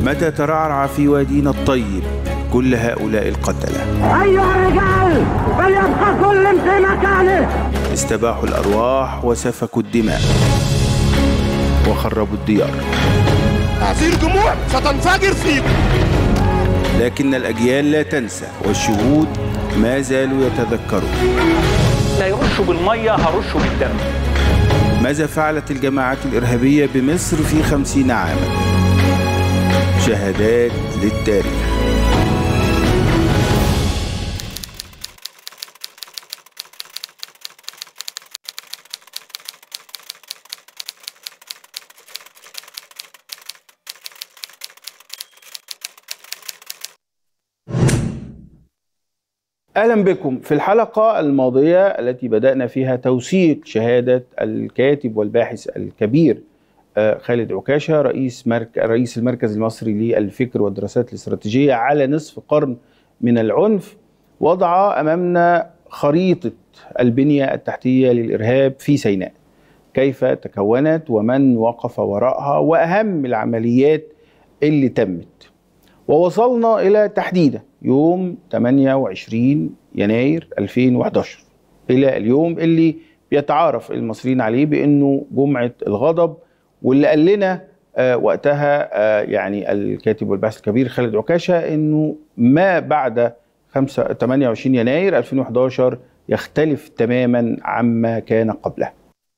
متى ترعرع في وادينا الطيب كل هؤلاء القتلة أيها الرجال فليبقى كل في مكانه استباحوا الأرواح وسفكوا الدماء وخربوا الديار هذه الجموع ستنفجر فيكم لكن الأجيال لا تنسى والشهود ما زالوا يتذكرون لا يرشوا بالمية هرشوا بالدم ماذا فعلت الجماعات الإرهابية بمصر في خمسين عاما شهادات للتاريخ اهلا بكم في الحلقه الماضيه التي بدانا فيها توثيق شهاده الكاتب والباحث الكبير آه، خالد عكاشه رئيس مرك... رئيس المركز المصري للفكر والدراسات الاستراتيجيه على نصف قرن من العنف وضع امامنا خريطه البنيه التحتيه للارهاب في سيناء كيف تكونت ومن وقف وراءها واهم العمليات اللي تمت ووصلنا الى تحديدا يوم 28 يناير 2011 الى اليوم اللي بيتعارف المصريين عليه بانه جمعه الغضب واللي قال لنا آه وقتها آه يعني الكاتب والباحث الكبير خالد عكاشه انه ما بعد 5 28 يناير 2011 يختلف تماما عما كان قبله.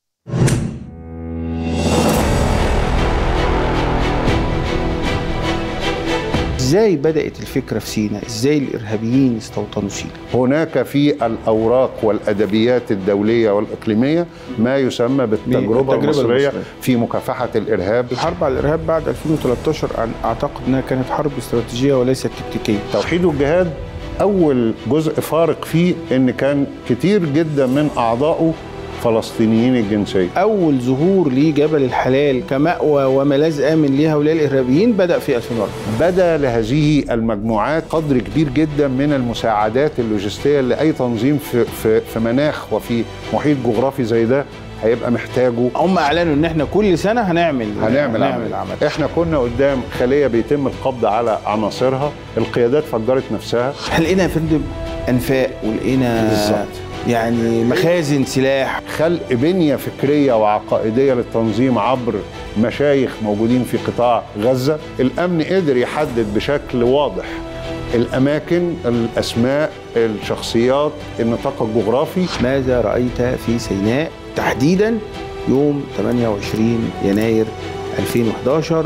ازاي بدات الفكره في سينا ازاي الارهابيين استوطنوا سينا هناك في الاوراق والادبيات الدوليه والاقليميه ما يسمى بالتجربه التجربة المصريه المصرية. في مكافحه الارهاب الحرب على الارهاب بعد 2013 أع- اعتقد انها كانت حرب استراتيجيه وليست تكتيكيه توحيد والجهاد اول جزء فارق فيه ان كان كتير جدا من اعضائه فلسطينيين الجنسيه اول ظهور لجبل الحلال كمأوى وملاذ امن لهؤلاء الارهابيين بدا في 2004 بدا لهذه المجموعات قدر كبير جدا من المساعدات اللوجستيه اللي اي تنظيم في في في مناخ وفي محيط جغرافي زي ده هيبقى محتاجه هم اعلنوا ان احنا كل سنه هنعمل هنعمل هنعمل عمل. عمل احنا كنا قدام خليه بيتم القبض على عناصرها القيادات فجرت نفسها احنا لقينا يا فندم انفاق ولقينا بالظبط. يعني مخازن سلاح خلق بنيه فكريه وعقائديه للتنظيم عبر مشايخ موجودين في قطاع غزه الامن قدر يحدد بشكل واضح الاماكن الاسماء الشخصيات النطاق الجغرافي ماذا رايت في سيناء تحديدا يوم 28 يناير 2011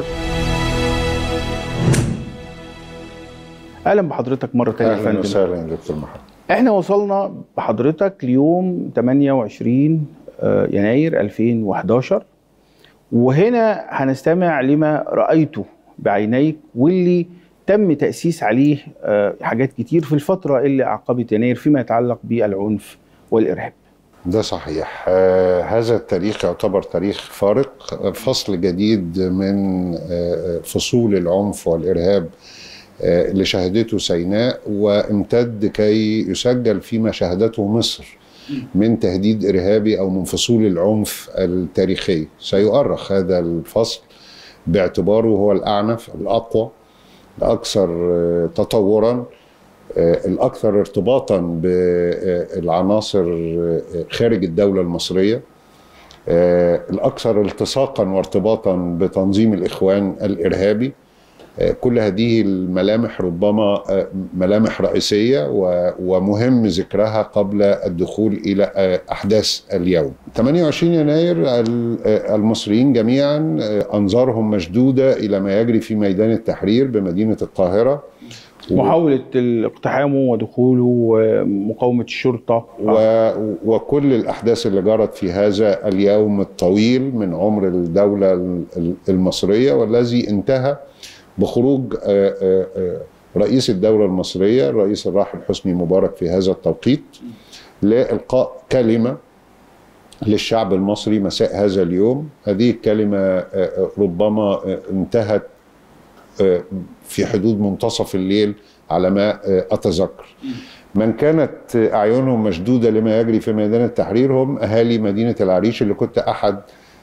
اهلا بحضرتك مره ثانيه يا اهلا فندم وسهلا يا دكتور محمد احنا وصلنا بحضرتك ليوم 28 آه، يناير 2011 وهنا هنستمع لما رأيته بعينيك واللي تم تأسيس عليه آه، حاجات كتير في الفترة اللي أعقبت يناير فيما يتعلق بالعنف والإرهاب ده صحيح آه هذا التاريخ يعتبر تاريخ فارق آه، فصل جديد من آه فصول العنف والإرهاب آه اللي شهدته سيناء وامتد كي يسجل فيما شهدته مصر من تهديد إرهابي أو من فصول العنف التاريخية سيؤرخ هذا الفصل باعتباره هو الأعنف الأقوى الأكثر آه، تطورا آه، الأكثر ارتباطا بالعناصر آه، خارج الدولة المصرية آه، الأكثر التصاقا وارتباطا بتنظيم الإخوان الإرهابي آه، كل هذه الملامح ربما آه، ملامح رئيسية و- ومهم ذكرها قبل الدخول إلى آه، أحداث اليوم 28 يناير ال- آه، المصريين جميعا آه، أنظارهم مشدودة إلى ما يجري في ميدان التحرير بمدينة القاهرة محاولة اقتحامه ودخوله ومقاومة الشرطة و... وكل الأحداث اللي جرت في هذا اليوم الطويل من عمر الدولة ال- المصرية والذي انتهى بخروج آه، آه، آه، رئيس الدولة المصرية الرئيس الراحل حسني مبارك في هذا التوقيت لإلقاء كلمة للشعب المصري مساء هذا اليوم هذه الكلمة آه، آه، ربما آه، انتهت آه، في حدود منتصف الليل على ما آه، أتذكر من كانت أعينهم مشدودة لما يجري في ميدان التحرير هم أهالي مدينة العريش اللي كنت أحد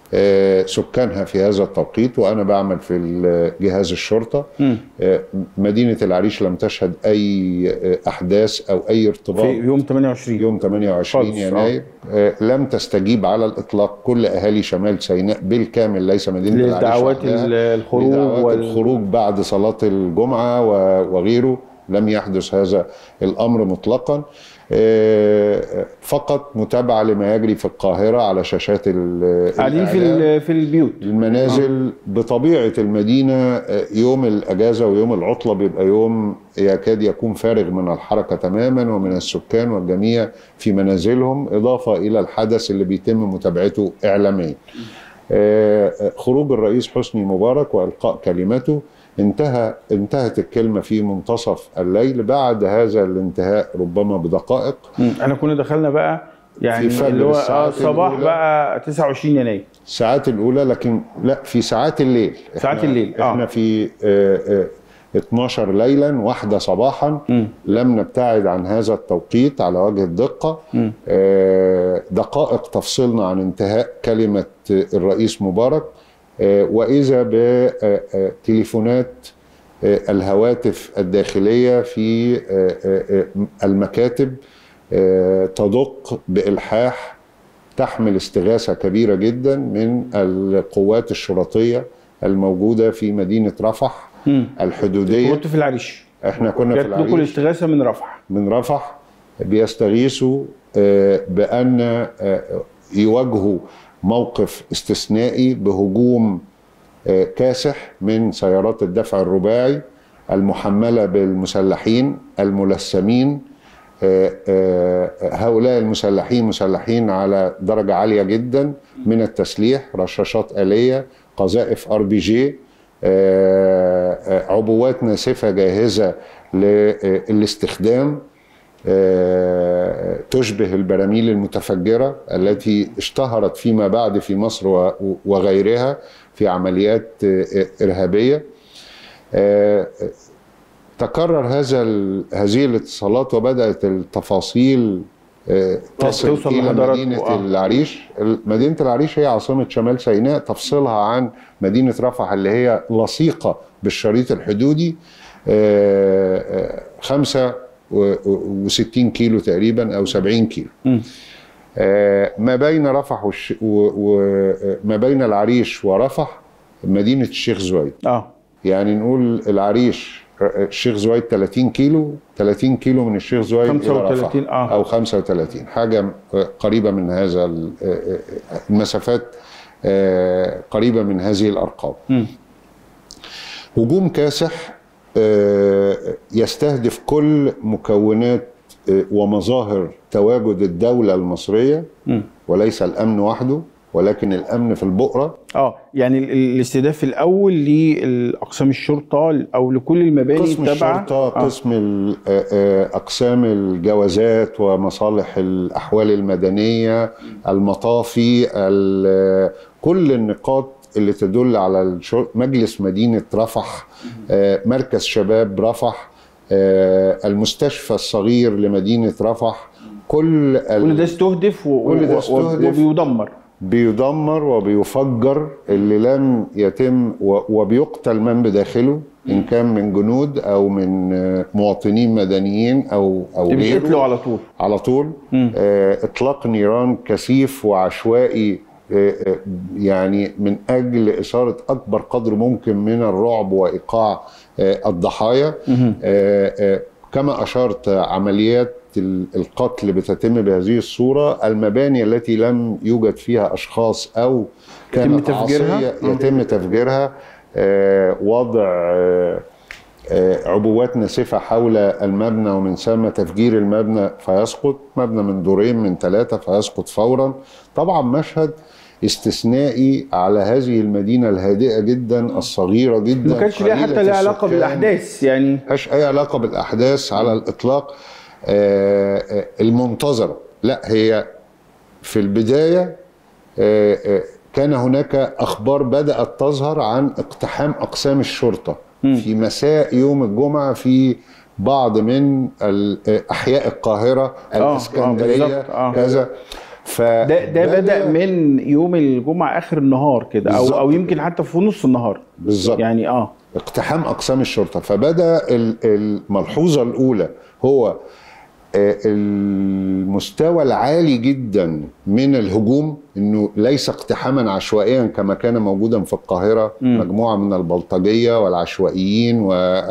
آه، سكانها في هذا التوقيت وانا بعمل في ال- جهاز الشرطه آه، مدينه العريش لم تشهد اي آه، احداث او اي ارتباط في يوم 28 يوم 28 خالص، يناير آه، لم تستجيب على الاطلاق كل اهالي شمال سيناء بالكامل ليس مدينه العريش لدعوات وحدها. ال- الخروج لدعوات وال- الخروج بعد صلاه الجمعه و- وغيره لم يحدث هذا الامر مطلقا آه، فقط متابعه لما يجري في القاهره على شاشات ال- قاعدين في الإعلام. ال- في البيوت المنازل بطبيعة المدينة آه، يوم الأجازة ويوم العطلة بيبقى يوم يكاد يكون فارغ من الحركة تماما ومن السكان والجميع في منازلهم إضافة إلى الحدث اللي بيتم متابعته إعلاميا آه، آه، خروج الرئيس حسني مبارك وإلقاء كلمته انتهى انتهت الكلمة في منتصف الليل بعد هذا الانتهاء ربما بدقائق مم. احنا كنا دخلنا بقى يعني في فجر اللي هو آه الساعات صباح الأولى. بقى 29 يناير الساعات الاولى لكن لا في ساعات الليل ساعات إحنا- الليل، آه. احنا في آه، آه، 12 ليلا واحدة صباحا لم نبتعد عن هذا التوقيت على وجه الدقة آه، دقائق تفصلنا عن انتهاء كلمة آه، الرئيس مبارك آه، وإذا بتليفونات الهواتف الداخلية في آه، آه، آه، المكاتب آه، تدق بإلحاح تحمل استغاثة كبيرة جدا من القوات الشرطية الموجودة في مدينة رفح الحدودية كنت في العريش احنا كنا في جات لكم العريش الاستغاثه من رفح من رفح بيستغيثوا آه، بأن آه، يواجهوا موقف استثنائي بهجوم آه، كاسح من سيارات الدفع الرباعي المحملة بالمسلحين الملثمين آه، آه، هؤلاء المسلحين مسلحين على درجة عالية جدا من التسليح رشاشات آلية قذائف ار بي جي عبوات ناسفة جاهزة للاستخدام آه، تشبه البراميل المتفجرة التي اشتهرت فيما بعد في مصر و- وغيرها في عمليات آه، إرهابية آه، تكرر هذا ال- هذه الاتصالات وبدأت التفاصيل آه، تصل توصل إلى لحضراتكم، مدينة آه. العريش مدينة العريش هي عاصمة شمال سيناء تفصلها عن مدينة رفح اللي هي لصيقة بالشريط الحدودي آه، آه، خمسة و- و- وستين كيلو تقريبا أو سبعين كيلو آه، ما بين رفح وش- و- وما بين العريش ورفح مدينة الشيخ زويد اه يعني نقول العريش الشيخ زويد 30 كيلو 30 كيلو من الشيخ زويد إلى 35 رفح آه. او 35 حاجه قريبه من هذا ال- المسافات آه، قريبه من هذه الارقام هجوم كاسح آه، يستهدف كل مكونات آه، ومظاهر تواجد الدوله المصريه وليس الامن وحده ولكن الامن في البؤره اه يعني ال- ال- الاستهداف الاول لاقسام الشرطه او لكل المباني قسم التابعه الشرطة آه. قسم ال- آه، آه، أقسام الجوازات ومصالح الأحوال المدنية المطافي ال- آه، كل النقاط اللي تدل على الشر- مجلس مدينة رفح آه، مركز شباب رفح آه، المستشفى الصغير لمدينة رفح كل ال- كل ده استهدف و... كل ده و- و- استهدف. وبيدمر بيدمر وبيفجر اللي لم يتم و- وبيقتل من بداخله ان كان من جنود او من آه، مواطنين مدنيين او او بيتقتلوا غيره على طول على طول آه، اطلاق نيران كثيف وعشوائي آه، آه، يعني من اجل اثاره اكبر قدر ممكن من الرعب وايقاع آه، الضحايا آه، آه، كما اشرت عمليات ال- القتل بتتم بهذه الصوره المباني التي لم يوجد فيها اشخاص او كانت تفجيرها؟ عاصية آه. يتم تفجيرها آه، وضع آه، آه، عبوات ناسفة حول المبنى ومن ثم تفجير المبنى فيسقط مبنى من دورين من ثلاثة فيسقط فورا طبعا مشهد استثنائي على هذه المدينة الهادئة جدا الصغيرة جدا ما كانش ليها قليلة حتى ليها علاقه السكان. بالاحداث يعني ملهاش اي علاقه بالاحداث على الاطلاق آه، آه، المنتظره لا هي في البدايه آه، آه، كان هناك اخبار بدات تظهر عن اقتحام اقسام الشرطه في مساء يوم الجمعه في بعض من ال- آه، احياء القاهره آه، الاسكندريه بالظبط، آه. كذا ده ده بدا من يوم الجمعه اخر النهار كده او بالظبط او يمكن كده. حتى في نص النهار بالظبط يعني اه اقتحام اقسام الشرطه فبدا ال- الملحوظه الاولى هو آه، المستوى العالي جدا من الهجوم انه ليس اقتحاما عشوائيا كما كان موجودا في القاهره مم. مجموعه من البلطجيه والعشوائيين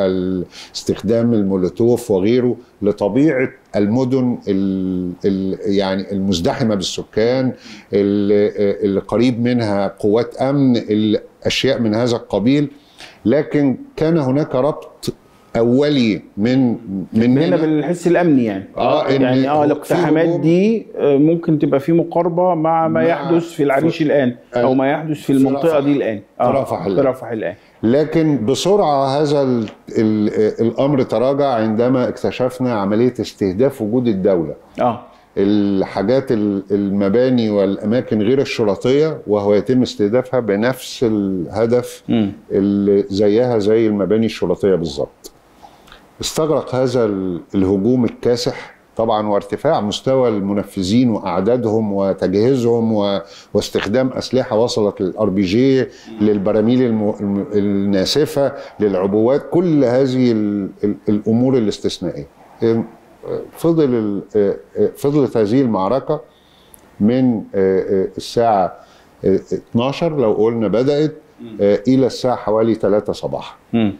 واستخدام المولوتوف وغيره لطبيعه المدن ال ال يعني المزدحمه بالسكان اللي, اللي قريب منها قوات امن الاشياء من هذا القبيل لكن كان هناك ربط اولي من من هنا بالحس الامني يعني آه، إن يعني اه هو الاقتحامات في هجوم. دي آه، ممكن تبقى في مقاربه مع ما مع- يحدث في العريش في- الان او ما يحدث في المنطقه رفح. دي الان في رفح في الآن. رفح الان لكن بسرعه هذا ال ال الامر تراجع عندما اكتشفنا عمليه استهداف وجود الدوله اه الحاجات ال- المباني والاماكن غير الشرطيه وهو يتم استهدافها بنفس الهدف مم. اللي زيها زي المباني الشرطيه بالظبط استغرق هذا ال- الهجوم الكاسح طبعا وارتفاع مستوى المنفذين واعدادهم وتجهيزهم و... واستخدام اسلحه وصلت للار بي جي للبراميل الم... الم- الناسفه للعبوات كل هذه ال... ال... الامور الاستثنائيه ام- فضل ال... اه- اه- فضلت هذه المعركه من اه- اه الساعه اه 12 لو قلنا بدات اه الى الساعه حوالي 3 صباحا مم.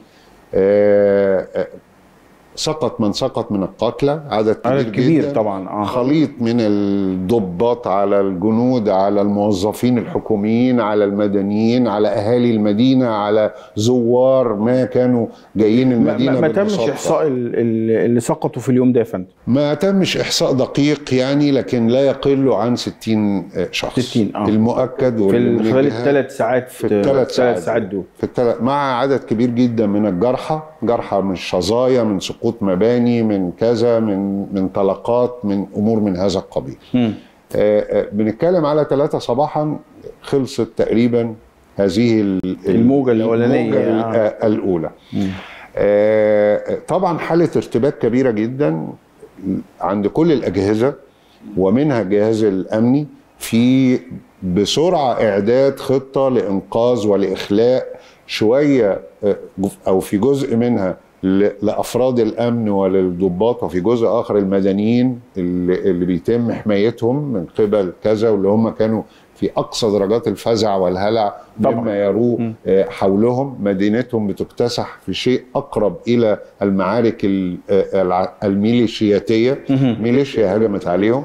آه، آه، سقط من سقط من القتلى عدد كبير, عدد كبير جدا طبعا اه خليط من الضباط على الجنود على الموظفين الحكوميين على المدنيين على اهالي المدينه على زوار ما كانوا جايين ما, المدينه ما, ما تمش بالمصادفة. احصاء ال- ال- اللي سقطوا في اليوم ده يا فندم ما تمش احصاء دقيق يعني لكن لا يقل عن 60 شخص 60 آه. المؤكد في واللي ال- من خلال الجهات- الثلاث ساعات في الثلاث ساعات, الثلاث ساعات دول في الثلاث مع عدد كبير جدا من الجرحى جرحى من شظايا من سقوط مباني من كذا من من طلقات من امور من هذا القبيل مم. آه، آه، بنتكلم على ثلاثة صباحا خلصت تقريبا هذه ال- ال- الموجة الأولانية، الموجة ال- آه. آه، الأولى آه، طبعا حالة ارتباك كبيرة جدا عند كل الأجهزة ومنها الجهاز الأمني في بسرعة إعداد خطة لإنقاذ ولإخلاء شوية آه، أو في جزء منها ل- لأفراد الأمن وللضباط وفي جزء آخر المدنيين اللي, اللي بيتم حمايتهم من قبل كذا واللي هم كانوا في أقصى درجات الفزع والهلع طبعاً. مما يروه آه، حولهم مدينتهم بتكتسح في شيء أقرب إلى المعارك ال- آه، الع- الميليشياتية ميليشيا هجمت عليهم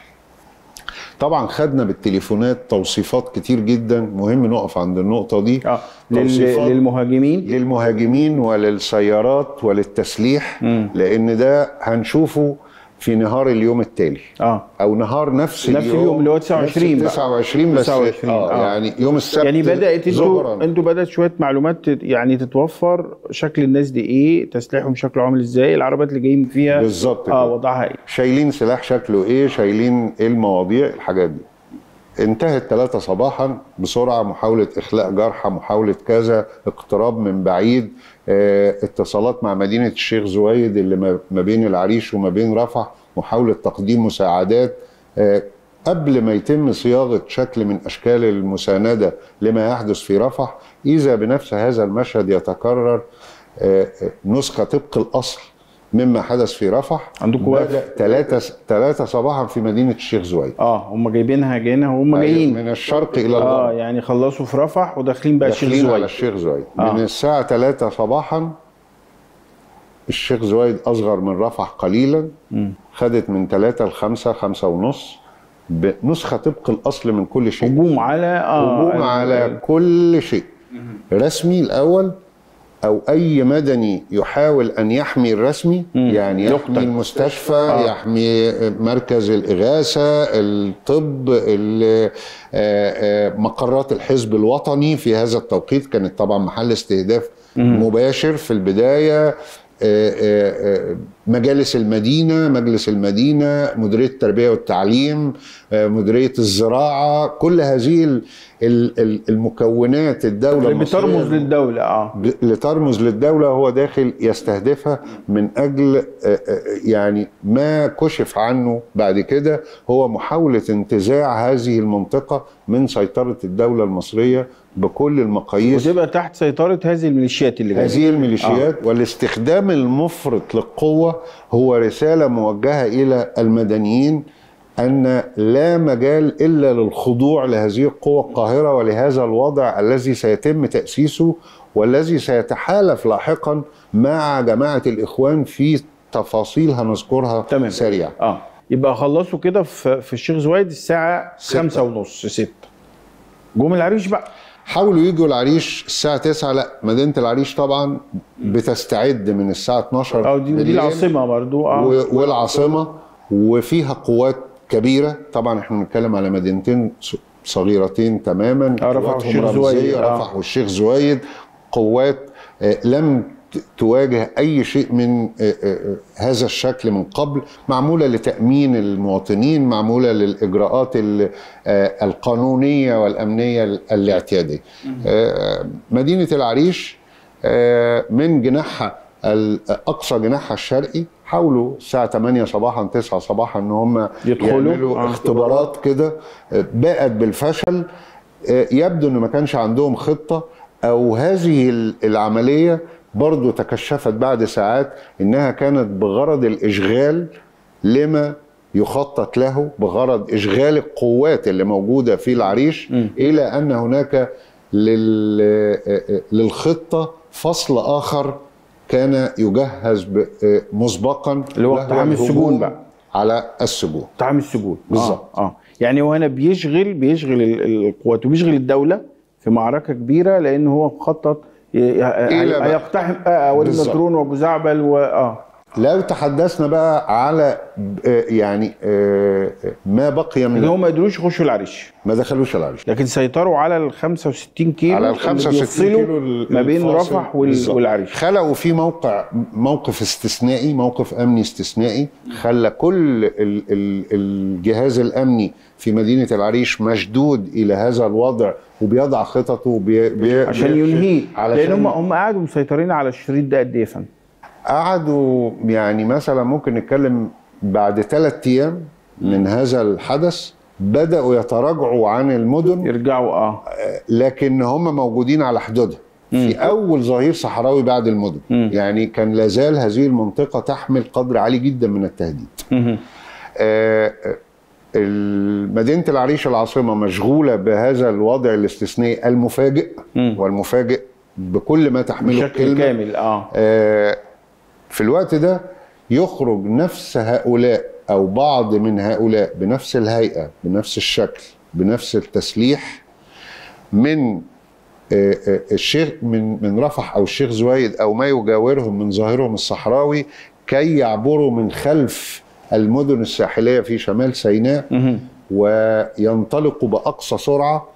طبعا خدنا بالتليفونات توصيفات كتير جدا مهم نقف عند النقطة دي اه لل- توصيفات للمهاجمين للمهاجمين وللسيارات وللتسليح مم. لان ده هنشوفه في نهار اليوم التالي اه او نهار نفس, نفس اليوم اللي هو 29 بقى. 29 بس 29 آه, آه. يعني يوم السبت يعني بدات انتوا ظهرا انتوا بدات شويه معلومات تت- يعني تتوفر شكل الناس دي ايه تسليحهم شكله عامل ازاي العربيات اللي جايين فيها بالظبط اه كده. وضعها ايه شايلين سلاح شكله ايه شايلين ايه المواضيع الحاجات دي انتهت ثلاثة صباحا بسرعة محاولة إخلاء جرحى محاولة كذا اقتراب من بعيد اه اتصالات مع مدينة الشيخ زويد اللي ما- ما بين العريش وما بين رفح محاولة تقديم مساعدات اه قبل ما يتم صياغة شكل من أشكال المساندة لما يحدث في رفح إذا بنفس هذا المشهد يتكرر اه اه نسخة طبق الأصل مما حدث في رفح عندكم وقت؟ بدأ ثلاثة ثلاثة صباحا في مدينة الشيخ زويد اه هم جايبينها جايينها وهم أيوة، جايين من الشرق إلى اه الغرب يعني خلصوا في رفح وداخلين بقى الشيخ داخلين على زويد الشيخ زويد آه. من الساعة 3 صباحا الشيخ زويد أصغر من رفح قليلا خدت من 3 ل 5 5 ونص بنسخة طبق الأصل من كل شيء هجوم على اه هجوم ال- على كل شيء رسمي الأول أو أي مدني يحاول أن يحمي الرسمي يعني يقتل. يحمي المستشفى يحمي مركز الإغاثة الطب ال- آه، آه، مقرات الحزب الوطني في هذا التوقيت كانت طبعا محل استهداف مباشر في البداية آه، آه، آه، مجالس المدينة مجلس المدينة مديرية التربية والتعليم آه، مديرية الزراعة كل هذه ال- ال- ال- المكونات الدولة اللي المصرية بترمز للدوله اه ب- اللي ترمز للدولة هو داخل يستهدفها من أجل آه، آه، يعني ما كشف عنه بعد كده هو محاولة انتزاع هذه المنطقة من سيطرة الدولة المصرية بكل المقاييس وتبقى تحت سيطره هذه الميليشيات اللي جايه هذه الميليشيات آه. والاستخدام المفرط للقوة هو رسالة موجهة إلى المدنيين أن لا مجال إلا للخضوع لهذه القوة القاهرة ولهذا الوضع الذي سيتم تأسيسه والذي سيتحالف لاحقا مع جماعة الإخوان في تفاصيل هنذكرها تمام. سريعا اه يبقى خلصوا كده في في الشيخ زويد الساعه ستة. خمسة ونص ستة جم العريش بقى حاولوا يجوا العريش الساعة 9 لا مدينة العريش طبعا بتستعد من الساعة 12 اه دي ودي بالليل. العاصمه برضو اه و- والعاصمه وفيها قوات كبيره طبعا احنا بنتكلم على مدينتين ص- صغيرتين تماما آه، رفح قواتهم والشيخ رمزية، زويد، آه. رفح والشيخ زويد قوات آه، لم ت- تواجه اي شيء من آه، آه، آه، هذا الشكل من قبل معموله لتامين المواطنين معموله للاجراءات ال- آه، القانونيه والامنيه ال- الاعتياديه آه، مدينه العريش آه، من جناحها ال- اقصى جناحها الشرقي حاولوا الساعه 8 صباحا 9 صباحا ان هم يدخلوا. يعملوا آه. اختبارات كده آه، باءت بالفشل آه، يبدو ان ما كانش عندهم خطه او هذه ال- العمليه برضو تكشفت بعد ساعات انها كانت بغرض الاشغال لما يخطط له بغرض اشغال القوات اللي موجوده في العريش الى ان هناك لل... آه، آه، للخطه فصل اخر كان يجهز ب- آه، مسبقا اللي هو وهو اقتحام السجون الهجوم بقى. على السجون اقتحام السجون بالظبط. اه, آه. يعني هو هنا بيشغل بيشغل ال- القوات وبيشغل الدوله في معركه كبيره لان هو مخطط ي- ي- بقى. يقتحم آه وادي بالظبط. النطرون وابو زعبل و اه لو تحدثنا بقى على آه، يعني آه، ما بقي ان من هم ما قدروش يخشوا العريش ما دخلوش العريش لكن سيطروا على ال 65 كيلو على ال اللي 65 بيفصلوا كيلو ال- ما بين الفاصل. رفح وال- بالظبط. والعريش خلقوا في موقع موقف استثنائي موقف امني استثنائي خلى كل ال ال الجهاز الامني في مدينه العريش مشدود الى هذا الوضع وبيضع خططه وبي بي عشان بي- ينهيه علشان لان هم هم قعدوا مسيطرين على الشريط ده قد ايه يا فندم؟ قعدوا يعني مثلا ممكن نتكلم بعد ثلاث ايام من هذا الحدث بداوا يتراجعوا عن المدن يرجعوا اه لكن هم موجودين على حدودها في اول ظهير صحراوي بعد المدن يعني كان لازال هذه المنطقه تحمل قدر عالي جدا من التهديد مهم. آه، آه، مدينه العريش العاصمه مشغوله بهذا الوضع الاستثنائي المفاجئ والمفاجئ بكل ما تحمله بشكل الكلمه كامل اه آه، في الوقت ده يخرج نفس هؤلاء او بعض من هؤلاء بنفس الهيئه بنفس الشكل بنفس التسليح من آه، آه، الشيخ من من رفح او الشيخ زويد او ما يجاورهم من ظاهرهم الصحراوي كي يعبروا من خلف المدن الساحليه في شمال سيناء وينطلقوا باقصى سرعه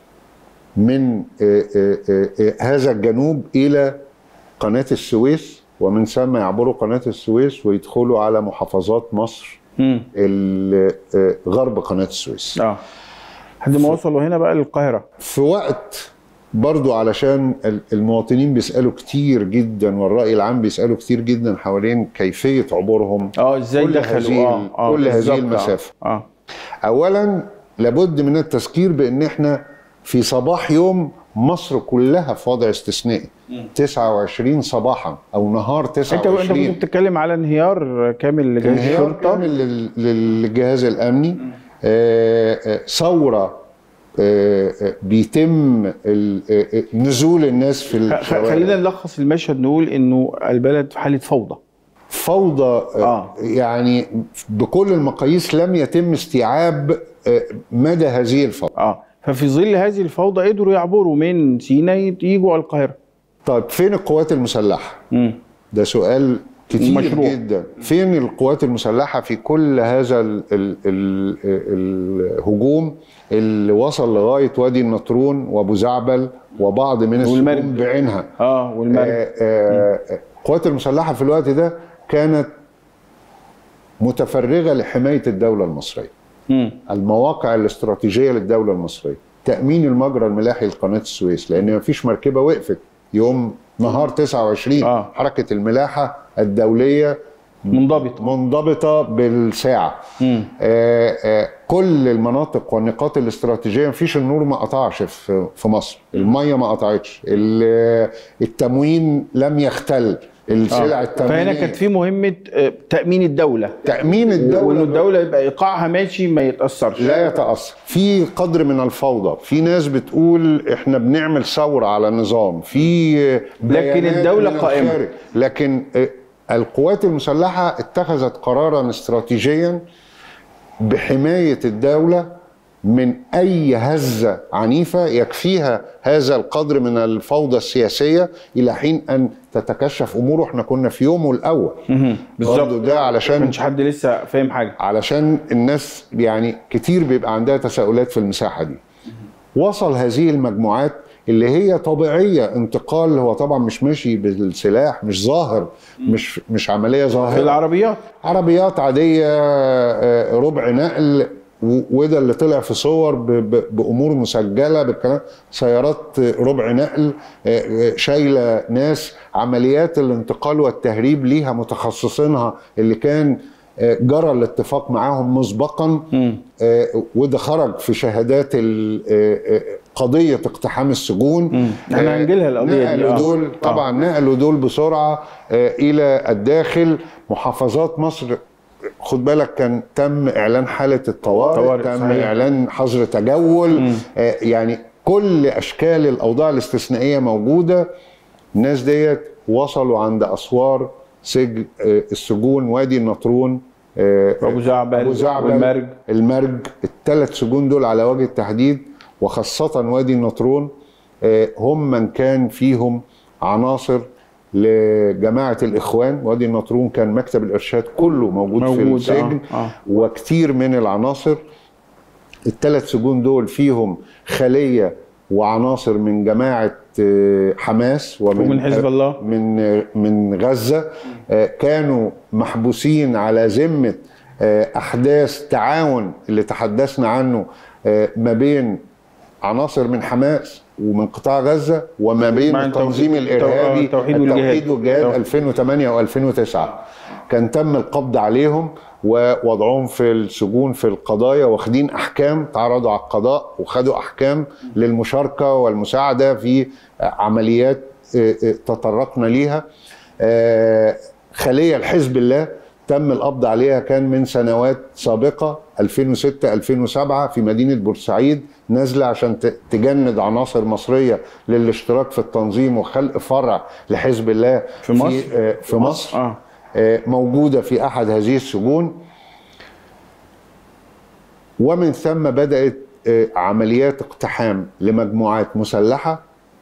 من آه، آه، آه، آه، هذا الجنوب الى قناه السويس ومن ثم يعبروا قناه السويس ويدخلوا على محافظات مصر مم. ال- آه، غرب قناه السويس اه لحد ما وصلوا هنا بقى للقاهره في وقت برضو علشان ال- المواطنين بيسألوا كتير جدا والرأي العام بيسألوا كتير جدا حوالين كيفية عبورهم اه ازاي كل دخلوا هذه اه اه كل بالظبط، هذه آه. المسافة اه أولا لابد من التذكير بأن احنا في صباح يوم مصر كلها في وضع استثنائي 29 صباحا أو نهار انت انت 29 كنت بتتكلم على انهيار كامل لجهاز انهيار الشرطه كامل لل- للجهاز الامني آه، آه، ثوره آه، آه، بيتم ال- آه، آه، نزول الناس في خ- خ- الشوارع خلينا نلخص المشهد نقول انه البلد في حاله فوضى فوضى آه. آه. يعني بكل المقاييس لم يتم استيعاب آه، مدى هذه الفوضى اه ففي ظل هذه الفوضى قدروا يعبروا من سيناء يجوا على القاهره طيب فين القوات المسلحه مم. ده سؤال كتير مشروع. جدا فين القوات المسلحة في كل هذا ال ال ال الهجوم اللي وصل لغاية وادي النطرون وابو زعبل وبعض من والمرج. السجون بعينها اه والمرج آه، آه، القوات المسلحة في الوقت ده كانت متفرغه لحمايه الدوله المصريه مم. المواقع الاستراتيجيه للدوله المصريه تامين المجرى الملاحي لقناه السويس لان مفيش مركبه وقفت يوم نهار 29 آه. حركه الملاحه الدوليه منضبط منضبطه بالساعه مم. آه آه كل المناطق والنقاط الاستراتيجيه مفيش النور ما قطعش في في مصر الميه ما قطعتش ال- التموين لم يختل السلع آه. التموينيه فهنا كانت في مهمه آه، تامين الدوله تامين وان الدوله الدوله يبقى ايقاعها ماشي ما يتاثرش لا يتاثر في قدر من الفوضى في ناس بتقول احنا بنعمل ثوره على النظام في بيانات الدولة من قائمة. الخارج. لكن آه، القوات المسلحه اتخذت قرارا استراتيجيا بحمايه الدوله من اي هزه عنيفه يكفيها هذا القدر من الفوضى السياسيه الى حين ان تتكشف اموره احنا كنا في يومه الاول بالظبط. برضه ده ما علشان كانش حد لسه فاهم حاجه علشان الناس يعني كتير بيبقى عندها تساؤلات في المساحه دي وصل هذه المجموعات اللي هي طبيعيه انتقال هو طبعا مش ماشي بالسلاح مش ظاهر مش مش عمليه في ظاهره العربيات عربيات عاديه آه، ربع نقل و- وده اللي طلع في صور ب- ب- بامور مسجله بالكلام سيارات ربع نقل آه، آه، شايله ناس عمليات الانتقال والتهريب ليها متخصصينها اللي كان آه، جرى الاتفاق معاهم مسبقا آه، وده خرج في شهادات ال- آه، آه، قضيه اقتحام السجون احنا آه، هنجيلها القضية دي، نقلوا آه. دول آه. طبعا نقلوا دول بسرعه آه، الى الداخل محافظات مصر خد بالك كان تم اعلان حاله الطوارئ طوارئ، تم صحيح. اعلان حظر تجول آه، يعني كل اشكال الاوضاع الاستثنائيه موجوده الناس ديت وصلوا عند اسوار سجن آه، السجون وادي النطرون آه، أبو زعبل ابو زعبل والمرج. المرج الثلاث سجون دول على وجه التحديد وخاصه وادي النطرون آه، هم من كان فيهم عناصر لجماعه الاخوان وادي النطرون كان مكتب الارشاد كله موجود, موجود، في السجن آه، آه. وكتير من العناصر الثلاث سجون دول فيهم خليه وعناصر من جماعه آه، حماس ومن ومن حزب الله. من آه، من غزه آه، كانوا محبوسين على ذمه آه، احداث تعاون اللي تحدثنا عنه آه، ما بين عناصر من حماس ومن قطاع غزه وما بين مع التنظيم التوحيد- الارهابي التوحيد والجهاد. التوحيد والجهاد التوحيد. 2008 و2009 كان تم القبض عليهم ووضعهم في السجون في القضايا واخدين احكام تعرضوا على القضاء وخدوا احكام للمشاركه والمساعده في عمليات آه، آه، تطرقنا ليها آه، خليه لحزب الله تم القبض عليها كان من سنوات سابقه 2006 2007 في مدينه بورسعيد نازله عشان ت- تجند عناصر مصريه للاشتراك في التنظيم وخلق فرع لحزب الله في مصر؟ آه، في مصر اه آه، موجوده في احد هذه السجون ومن ثم بدات آه، عمليات اقتحام لمجموعات مسلحه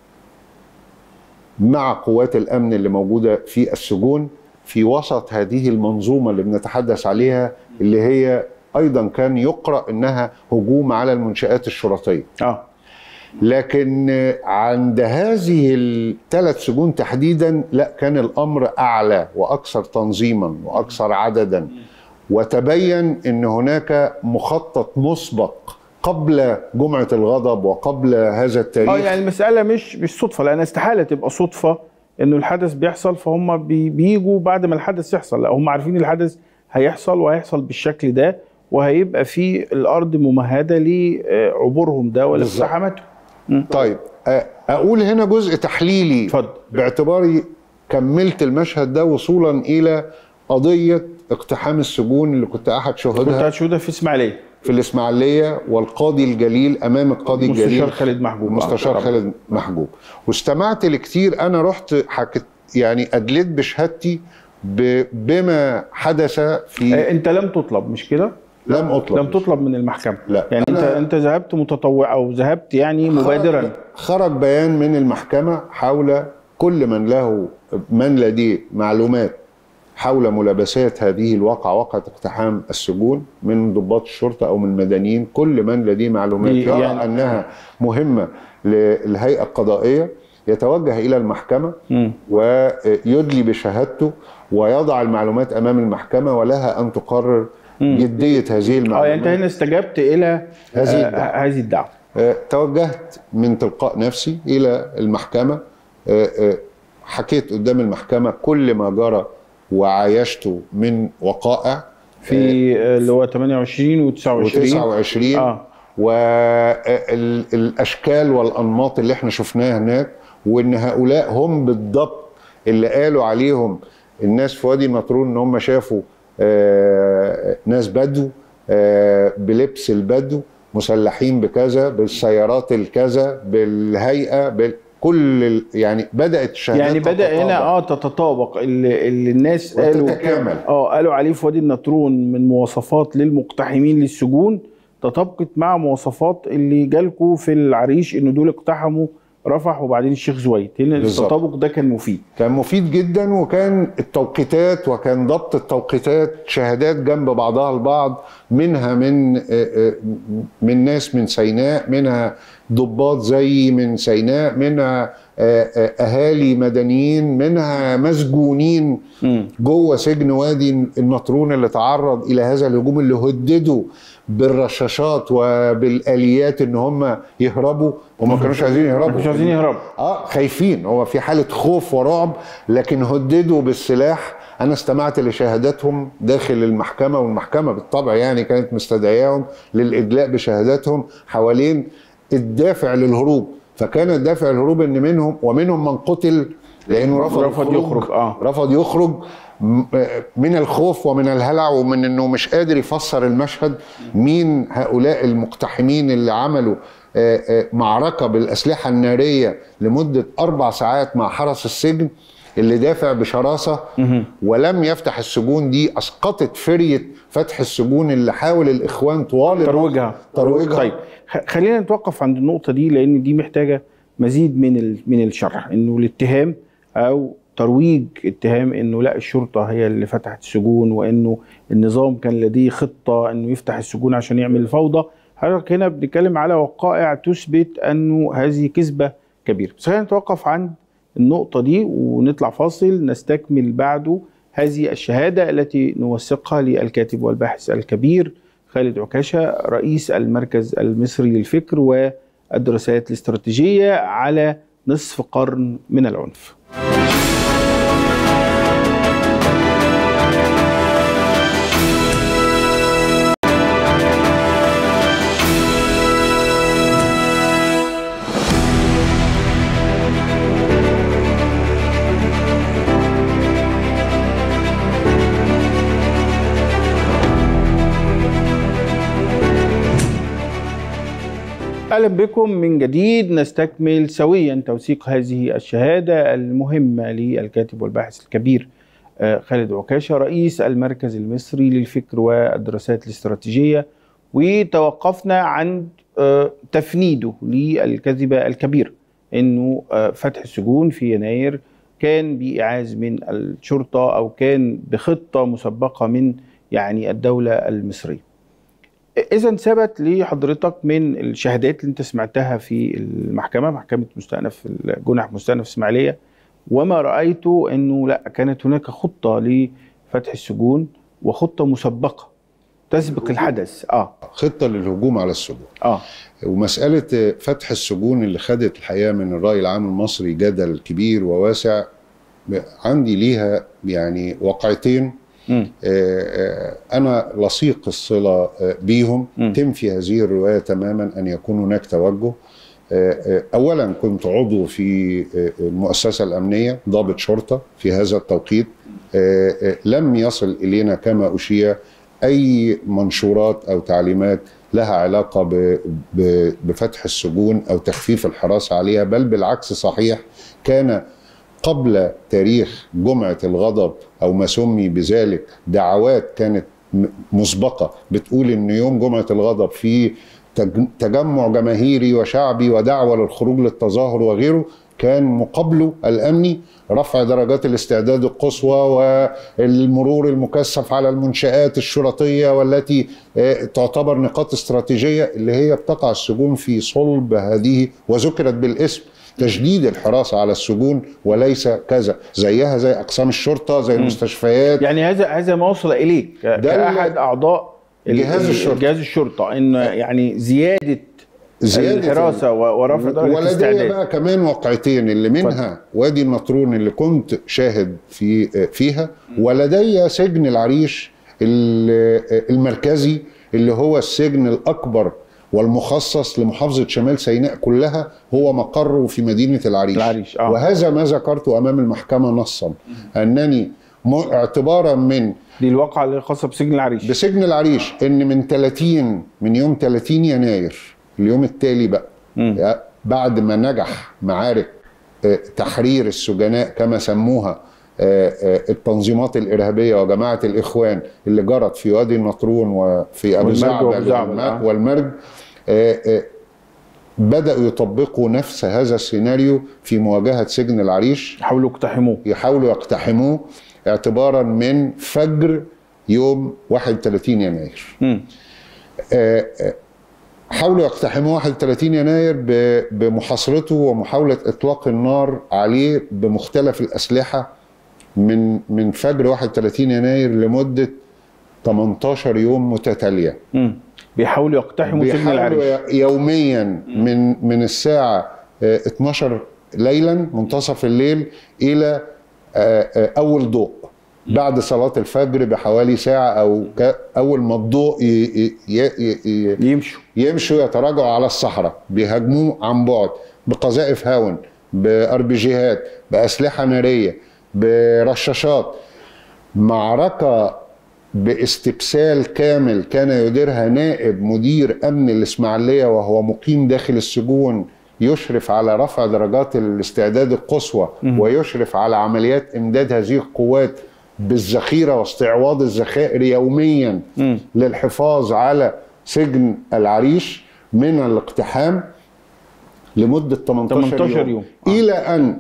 مع قوات الامن اللي موجوده في السجون في وسط هذه المنظومه اللي بنتحدث عليها اللي هي ايضا كان يقرا انها هجوم على المنشات الشرطيه اه لكن عند هذه الثلاث سجون تحديدا لا كان الامر اعلى واكثر تنظيما واكثر عددا وتبين ان هناك مخطط مسبق قبل جمعه الغضب وقبل هذا التاريخ اه يعني المساله مش مش صدفه لان استحاله تبقى صدفه انه الحدث بيحصل فهم بي بيجوا بعد ما الحدث يحصل لا هم عارفين الحدث هيحصل وهيحصل بالشكل ده وهيبقى في الارض ممهده لعبورهم ده ولا بالظبط. اقتحاماتهم طيب أ- اقول هنا جزء تحليلي اتفضل. باعتباري كملت المشهد ده وصولا الى قضيه اقتحام السجون اللي كنت احد كنت شهودها هتشوفها في اسماعيليه في الاسماعيليه والقاضي الجليل امام القاضي المستشار الجليل خالد محجوب. المستشار آه، خالد محجوب واستمعت لكتير انا رحت حكت يعني ادلت بشهادتي ب- بما حدث في آه، انت لم تطلب مش كده؟ لم اطلب لم تطلب من المحكمه لا. يعني انت أنا- انت ذهبت متطوع او ذهبت يعني مبادرا خرج, خرج بيان من المحكمة حول كل من له من لديه معلومات حول ملابسات هذه الواقعة واقعة اقتحام السجون من ضباط الشرطة أو من المدنيين كل من لديه معلومات دي يرى يعني- أنها مهمة للهيئة القضائية يتوجه الى المحكمه مم. ويدلي بشهادته ويضع المعلومات امام المحكمه ولها ان تقرر جديه هذه اه يعني انت المعلومات هنا استجبت الى هذه آه، الدعوة. هذه الدعوه آه، توجهت من تلقاء نفسي الى المحكمه آه، آه، حكيت قدام المحكمه كل ما جرى وعايشته من وقائع في آه، اللي هو 28 و29 و29 اه والاشكال والانماط اللي احنا شفناها هناك وان هؤلاء هم بالضبط اللي قالوا عليهم الناس في وادي النطرون ان هم شافوا آه، ناس بدو آه، بلبس البدو مسلحين بكذا بالسيارات الكذا بالهيئه بكل ال- يعني بدات الشهادات يعني بدا هنا تتطابق. اه تتطابق اللي, اللي الناس قالوا وتتكامل. اه قالوا عليه في وادي النطرون من مواصفات للمقتحمين للسجون تطابقت مع مواصفات اللي جالكوا في العريش ان دول اقتحموا رفح وبعدين الشيخ زويد هنا بالظبط. التطابق ده كان مفيد كان مفيد جدا وكان التوقيتات وكان ضبط التوقيتات شهادات جنب بعضها البعض منها من آه، آه، من ناس من سيناء منها ضباط زي من سيناء منها آه، آه، اهالي مدنيين منها مسجونين جوه سجن وادي النطرون اللي تعرض الى هذا الهجوم اللي هددوا بالرشاشات وبالاليات ان هم يهربوا وما كانوش عايزين يهربوا مش عايزين يهربوا اه خايفين هو في حاله خوف ورعب لكن هددوا بالسلاح انا استمعت لشهاداتهم داخل المحكمه والمحكمه بالطبع يعني كانت مستدعياهم للادلاء بشهاداتهم حوالين الدافع للهروب فكان الدافع الهروب ان منهم ومنهم من قتل لانه رفض, رفض الخروج. يخرج، آه. رفض يخرج م- من الخوف ومن الهلع ومن انه مش قادر يفسر المشهد مين هؤلاء المقتحمين اللي عملوا آه، آه، معركه بالاسلحه الناريه لمده اربع ساعات مع حرس السجن اللي دافع بشراسه ولم يفتح السجون دي اسقطت فريه فتح السجون اللي حاول الاخوان طوال الوقت ترويجها ترويجها طيب خ- خلينا نتوقف عند النقطة دي لأن دي محتاجة مزيد من ال... من الشرح إنه الاتهام أو ترويج اتهام إنه لا الشرطة هي اللي فتحت السجون وإنه النظام كان لديه خطة إنه يفتح السجون عشان يعمل فوضى حضرتك هنا بنتكلم على وقائع تثبت إنه هذه كذبة كبيرة بس خلينا نتوقف عند النقطة دي ونطلع فاصل نستكمل بعده هذه الشهادة التي نوثقها للكاتب والباحث الكبير خالد عكاشة رئيس المركز المصري للفكر والدراسات الاستراتيجية على نصف قرن من العنف اهلا بكم من جديد نستكمل سويا توثيق هذه الشهاده المهمه للكاتب والباحث الكبير آه، خالد عكاشه رئيس المركز المصري للفكر والدراسات الاستراتيجيه وتوقفنا عند آه، تفنيده للكذبه الكبيره انه آه، فتح السجون في يناير كان بإعاز من الشرطه او كان بخطه مسبقه من يعني الدوله المصريه اذا ثبت لحضرتك من الشهادات اللي انت سمعتها في المحكمه محكمه مستأنف الجنح مستأنف اسماعيليه وما رايته انه لا كانت هناك خطه لفتح السجون وخطه مسبقه تسبق الحدث اه خطه للهجوم على السجون اه ومسألة فتح السجون اللي خدت الحقيقة من الرأي العام المصري جدل كبير وواسع عندي ليها يعني واقعتين مم. آه، آه، أنا لصيق الصلة آه، بيهم مم. تنفي هذه الرواية تماما أن يكون هناك توجه آه، آه، أولا كنت عضو في آه، المؤسسة الأمنية ضابط شرطة في هذا التوقيت آه، آه، لم يصل إلينا كما أشيع أي منشورات أو تعليمات لها علاقة ب- ب- بفتح السجون أو تخفيف الحراسة عليها بل بالعكس صحيح كان قبل تاريخ جمعة الغضب أو ما سمي بذلك دعوات كانت م- مسبقة بتقول إن يوم جمعة الغضب في تج- تجمع جماهيري وشعبي ودعوة للخروج للتظاهر وغيره كان مقابله الأمني رفع درجات الاستعداد القصوى والمرور المكثف على المنشآت الشرطية والتي آه، تعتبر نقاط استراتيجية اللي هي بتقع السجون في صلب هذه وذكرت بالاسم تشديد الحراسه على السجون وليس كذا زيها زي اقسام الشرطه زي المستشفيات يعني هذا هذا ما وصل اليك ك- ده كاحد اعضاء ال- جهاز ال- الشرطة. جهاز الشرطه ان يعني زياده زيادة الحراسه و- ورفع درجه ولدي الاستعداد بقى كمان واقعتين اللي منها وادي النطرون اللي كنت شاهد في فيها ولدي سجن العريش ال- المركزي اللي هو السجن الاكبر والمخصص لمحافظه شمال سيناء كلها هو مقره في مدينه العريش, العريش، آه. وهذا ما ذكرته امام المحكمه نصا انني م- اعتبارا من دي الواقعه اللي خاصه بسجن العريش بسجن العريش ان من 30 من يوم 30 يناير اليوم التالي بقى مم. بعد ما نجح معارك آه، تحرير السجناء كما سموها آه، آه، التنظيمات الارهابيه وجماعه الاخوان اللي جرت في وادي النطرون وفي ابو والمرج زعبل وأبو زعبل، والم- آه. والمرج آه، آه، بداوا يطبقوا نفس هذا السيناريو في مواجهه سجن العريش حاولوا يقتحموه يحاولوا يقتحموه اعتبارا من فجر يوم 31 يناير مم. آه، آه، حاولوا يقتحموا 31 يناير ب- بمحاصرته ومحاولة إطلاق النار عليه بمختلف الأسلحة من من فجر 31 يناير لمدة 18 يوم متتالية مم. بيحاولوا يقتحموا سجن بيحاولوا العريش ي- يوميا من من الساعة آه، 12 ليلا منتصف الليل إلى آه، آه، أول ضوء بعد صلاة الفجر بحوالي ساعة أو ك- أول ما الضوء ي- ي- ي- ي- يمشوا يمشوا يتراجعوا على الصحراء بيهاجموه عن بعد بقذائف هاون باربجيهات باسلحه ناريه برشاشات معركه باستبسال كامل كان يديرها نائب مدير امن الاسماعيليه وهو مقيم داخل السجون يشرف على رفع درجات الاستعداد القصوى ويشرف على عمليات امداد هذه القوات بالذخيره واستعواض الذخائر يوميا مم. للحفاظ على سجن العريش من الاقتحام لمده 18, 18 يوم, يوم. الى ان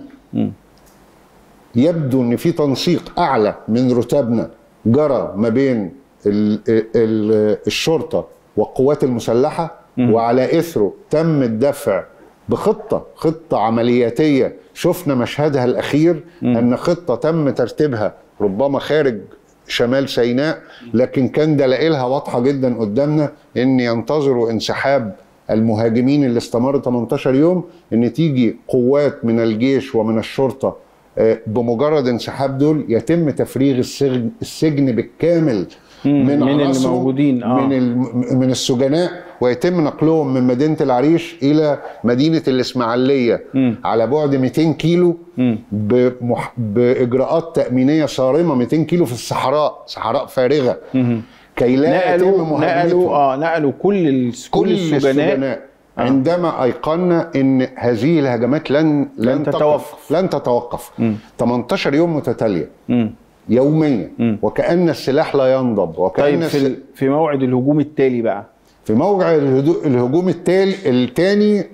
يبدو ان في تنسيق اعلى من رتبنا جرى ما بين ال ال الشرطه والقوات المسلحه وعلى اثره تم الدفع بخطه خطه عملياتيه شفنا مشهدها الاخير ان خطه تم ترتيبها ربما خارج شمال سيناء لكن كان دلائلها واضحه جدا قدامنا ان ينتظروا انسحاب المهاجمين اللي استمر 18 يوم ان تيجي قوات من الجيش ومن الشرطه آه، بمجرد انسحاب دول يتم تفريغ السجن السجن بالكامل مم، من من اللي عناصره، موجودين، آه. من الم- من السجناء ويتم نقلهم من مدينه العريش الى مدينه الاسماعيليه مم. على بعد 200 كيلو مم. بمح... باجراءات تامينيه صارمه 200 كيلو في الصحراء صحراء فارغه كي لا يتم نقلوا مهاجمتهم نقلوا اه نقلوا كل ال- كل السجناء آه. عندما ايقنا ان هذه الهجمات لن لن, لن تقف تتوقف. لن تتوقف 18 يوم متتاليه مم. يوميا مم. وكأن السلاح لا ينضب وكأن طيب الس... في ال- في موعد الهجوم التالي بقى في موقع الهدو... الهجوم التالي الثاني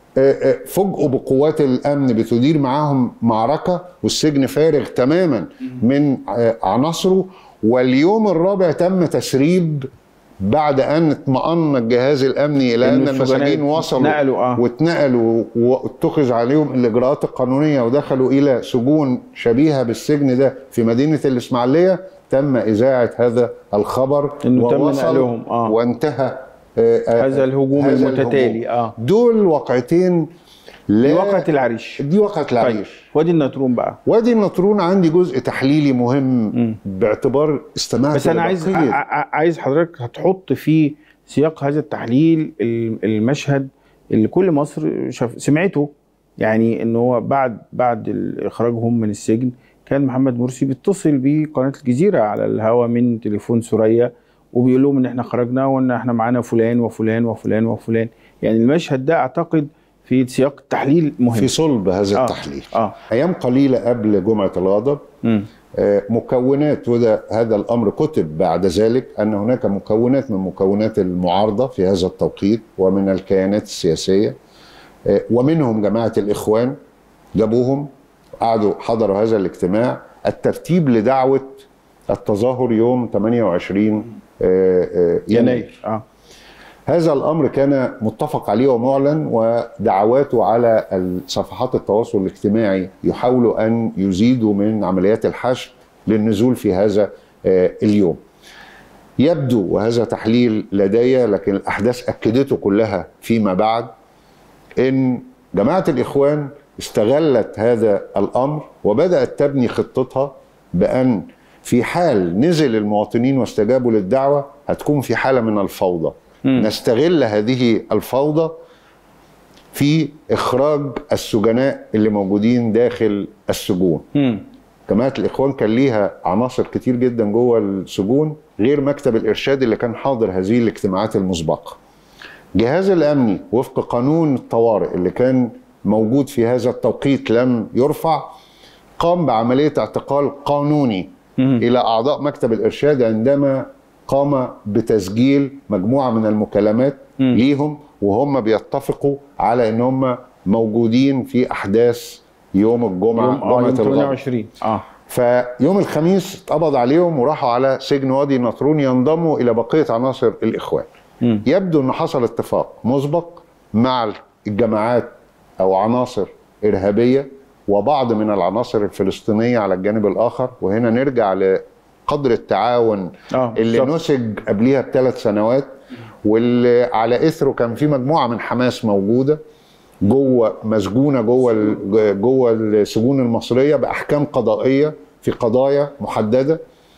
فوجئوا بقوات الامن بتدير معاهم معركه والسجن فارغ تماما من آه، عناصره واليوم الرابع تم تسريب بعد ان اطمأن الجهاز الامني الى إن ان السجناء المساجين وصلوا اتنقلوا، آه. واتنقلوا واتخذ عليهم الاجراءات القانونيه ودخلوا الى سجون شبيهه بالسجن ده في مدينه الاسماعيليه تم اذاعه هذا الخبر إنه تم ووصل نقلهم، آه. وانتهى آه، آه، هذا الهجوم هذا المتتالي، الهجوم. آه. دول واقعتين لا دي واقعة العريش دي واقعة طيب العريش وادي النطرون بقى وادي النطرون عندي جزء تحليلي مهم باعتبار استمعت بس انا عايز لبقية. ع- ع- عايز حضرتك هتحط في سياق هذا التحليل ال- المشهد اللي كل مصر شاف سمعته يعني ان هو بعد بعد ال- اخراجهم من السجن كان محمد مرسي بيتصل بقناه الجزيره على الهوا من تليفون سوريا وبيقول لهم ان احنا خرجنا وان احنا معانا فلان وفلان وفلان وفلان يعني المشهد ده اعتقد في سياق التحليل مهم في صلب هذا آه. التحليل اه ايام قليله قبل جمعه الغضب مم. آه، مكونات وده هذا الامر كتب بعد ذلك ان هناك مكونات من مكونات المعارضه في هذا التوقيت ومن الكيانات السياسيه آه، ومنهم جماعه الاخوان جابوهم قعدوا حضروا هذا الاجتماع الترتيب لدعوه التظاهر يوم 28 آه، آه، يناير اه هذا الامر كان متفق عليه ومعلن ودعواته على صفحات التواصل الاجتماعي يحاولوا ان يزيدوا من عمليات الحشد للنزول في هذا آه، اليوم. يبدو وهذا تحليل لدي لكن الاحداث اكدته كلها فيما بعد ان جماعه الاخوان استغلت هذا الامر وبدات تبني خطتها بان في حال نزل المواطنين واستجابوا للدعوه هتكون في حاله من الفوضى نستغل هذه الفوضى في اخراج السجناء اللي موجودين داخل السجون مم. جماعه الاخوان كان ليها عناصر كتير جدا جوه السجون غير مكتب الارشاد اللي كان حاضر هذه الاجتماعات المسبقه جهاز الامني وفق قانون الطوارئ اللي كان موجود في هذا التوقيت لم يرفع قام بعمليه اعتقال قانوني الى اعضاء مكتب الارشاد عندما قام بتسجيل مجموعه من المكالمات ليهم وهم بيتفقوا على ان هم موجودين في احداث يوم الجمعه يوم اه يوم جمعه الغد 28 اه فيوم الخميس اتقبض عليهم وراحوا على سجن وادي النطرون ينضموا الى بقيه عناصر الاخوان. مم. يبدو ان حصل اتفاق مسبق مع الجماعات او عناصر ارهابيه وبعض من العناصر الفلسطينيه على الجانب الاخر وهنا نرجع لقدر التعاون آه، اللي بالظبط. نسج قبليها بثلاث سنوات واللي على اثره كان في مجموعه من حماس موجوده جوه مسجونه جوه ال- جوه السجون المصريه باحكام قضائيه في قضايا محدده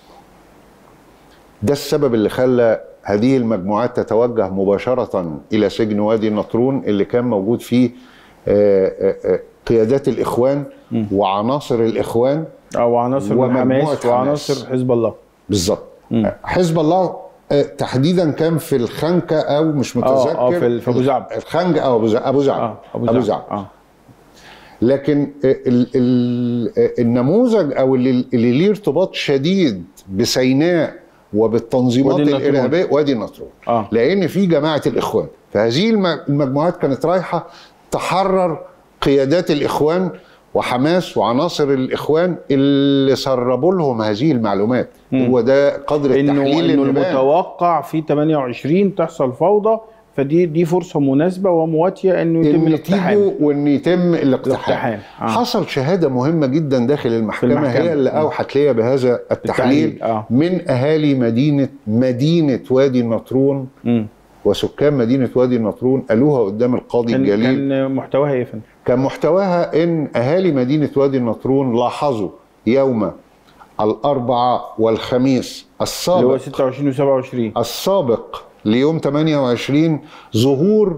ده السبب اللي خلى هذه المجموعات تتوجه مباشره الى سجن وادي النطرون اللي كان موجود فيه آه، آه، آه، قيادات الاخوان وعناصر الاخوان او عناصر من ومجموعة حماس حماس. وعناصر حزب الله بالظبط حزب الله آه، تحديدا كان في الخنكه او مش متذكر اه في ال- في أبو زعب. الخنجه او ابو زعب ابو زعب اه ابو زعب اه لكن ال ال النموذج او اللي, اللي ليه ارتباط شديد بسيناء وبالتنظيمات وادي النطرون. الارهابيه وادي النطرون آه. لان في جماعه الاخوان فهذه الم- المجموعات كانت رايحه تحرر قيادات الاخوان وحماس وعناصر الاخوان اللي سربوا لهم هذه المعلومات هو ده قدر انه التحليل انه اللي بان. المتوقع في 28 تحصل فوضى فدي دي فرصه مناسبه ومواتيه انه يتم ان الاقتحام تيجوا وان يتم الاقتحام الاقتحام، آه. حصل شهاده مهمه جدا داخل المحكمه, المحكمة. هي اللي اوحت لي بهذا التحليل التحليل، آه. من اهالي مدينه مدينه وادي النطرون مم. وسكان مدينه وادي النطرون قالوها قدام القاضي كان الجليل كان محتواها ايه يا فندم؟ كان محتواها ان اهالي مدينه وادي النطرون لاحظوا يوم الاربعاء والخميس اللي هو السابق 26 و27 السابق ليوم 28 ظهور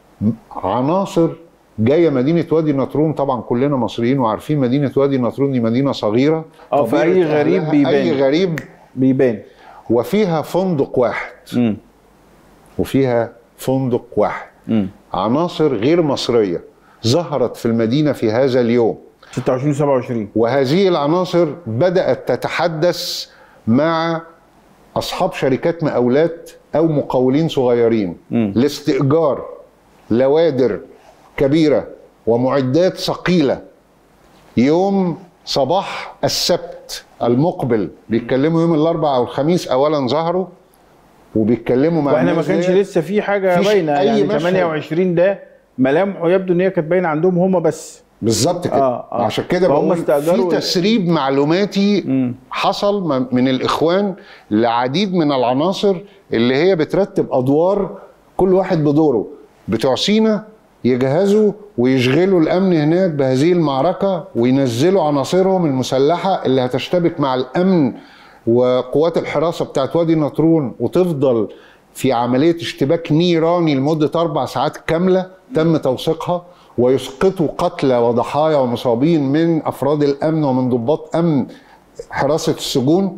عناصر جايه مدينه وادي النطرون طبعا كلنا مصريين وعارفين مدينه وادي النطرون دي مدينه صغيره اه، طبيعة فأي غريب أهلها بيبان. اي غريب بيبان وفيها فندق واحد مم. وفيها فندق واحد مم. عناصر غير مصريه ظهرت في المدينه في هذا اليوم 26 و27 وهذه العناصر بدأت تتحدث مع أصحاب شركات مقاولات أو مقاولين صغيرين لاستئجار لوادر كبيرة ومعدات ثقيلة يوم صباح السبت المقبل بيتكلموا يوم الأربعاء أو الخميس أولا ظهروا وبيتكلموا مع واحنا ما الناس كانش ديت. لسه في حاجه فيش باينه أي يعني مشهد. 28 ده ملامحه يبدو ان هي كانت باينه عندهم هم بس بالظبط كده آه، آه. عشان كده فهم بقول في استأجروا- تسريب معلوماتي حصل م- من الاخوان لعديد من العناصر اللي هي بترتب ادوار كل واحد بدوره بتوع سينا يجهزوا ويشغلوا الامن هناك بهذه المعركه وينزلوا عناصرهم المسلحه اللي هتشتبك مع الامن وقوات الحراسه بتاعت وادي النطرون وتفضل في عمليه اشتباك نيراني لمده اربع ساعات كامله تم توثيقها ويسقطوا قتلى وضحايا ومصابين من افراد الامن ومن ضباط امن حراسه السجون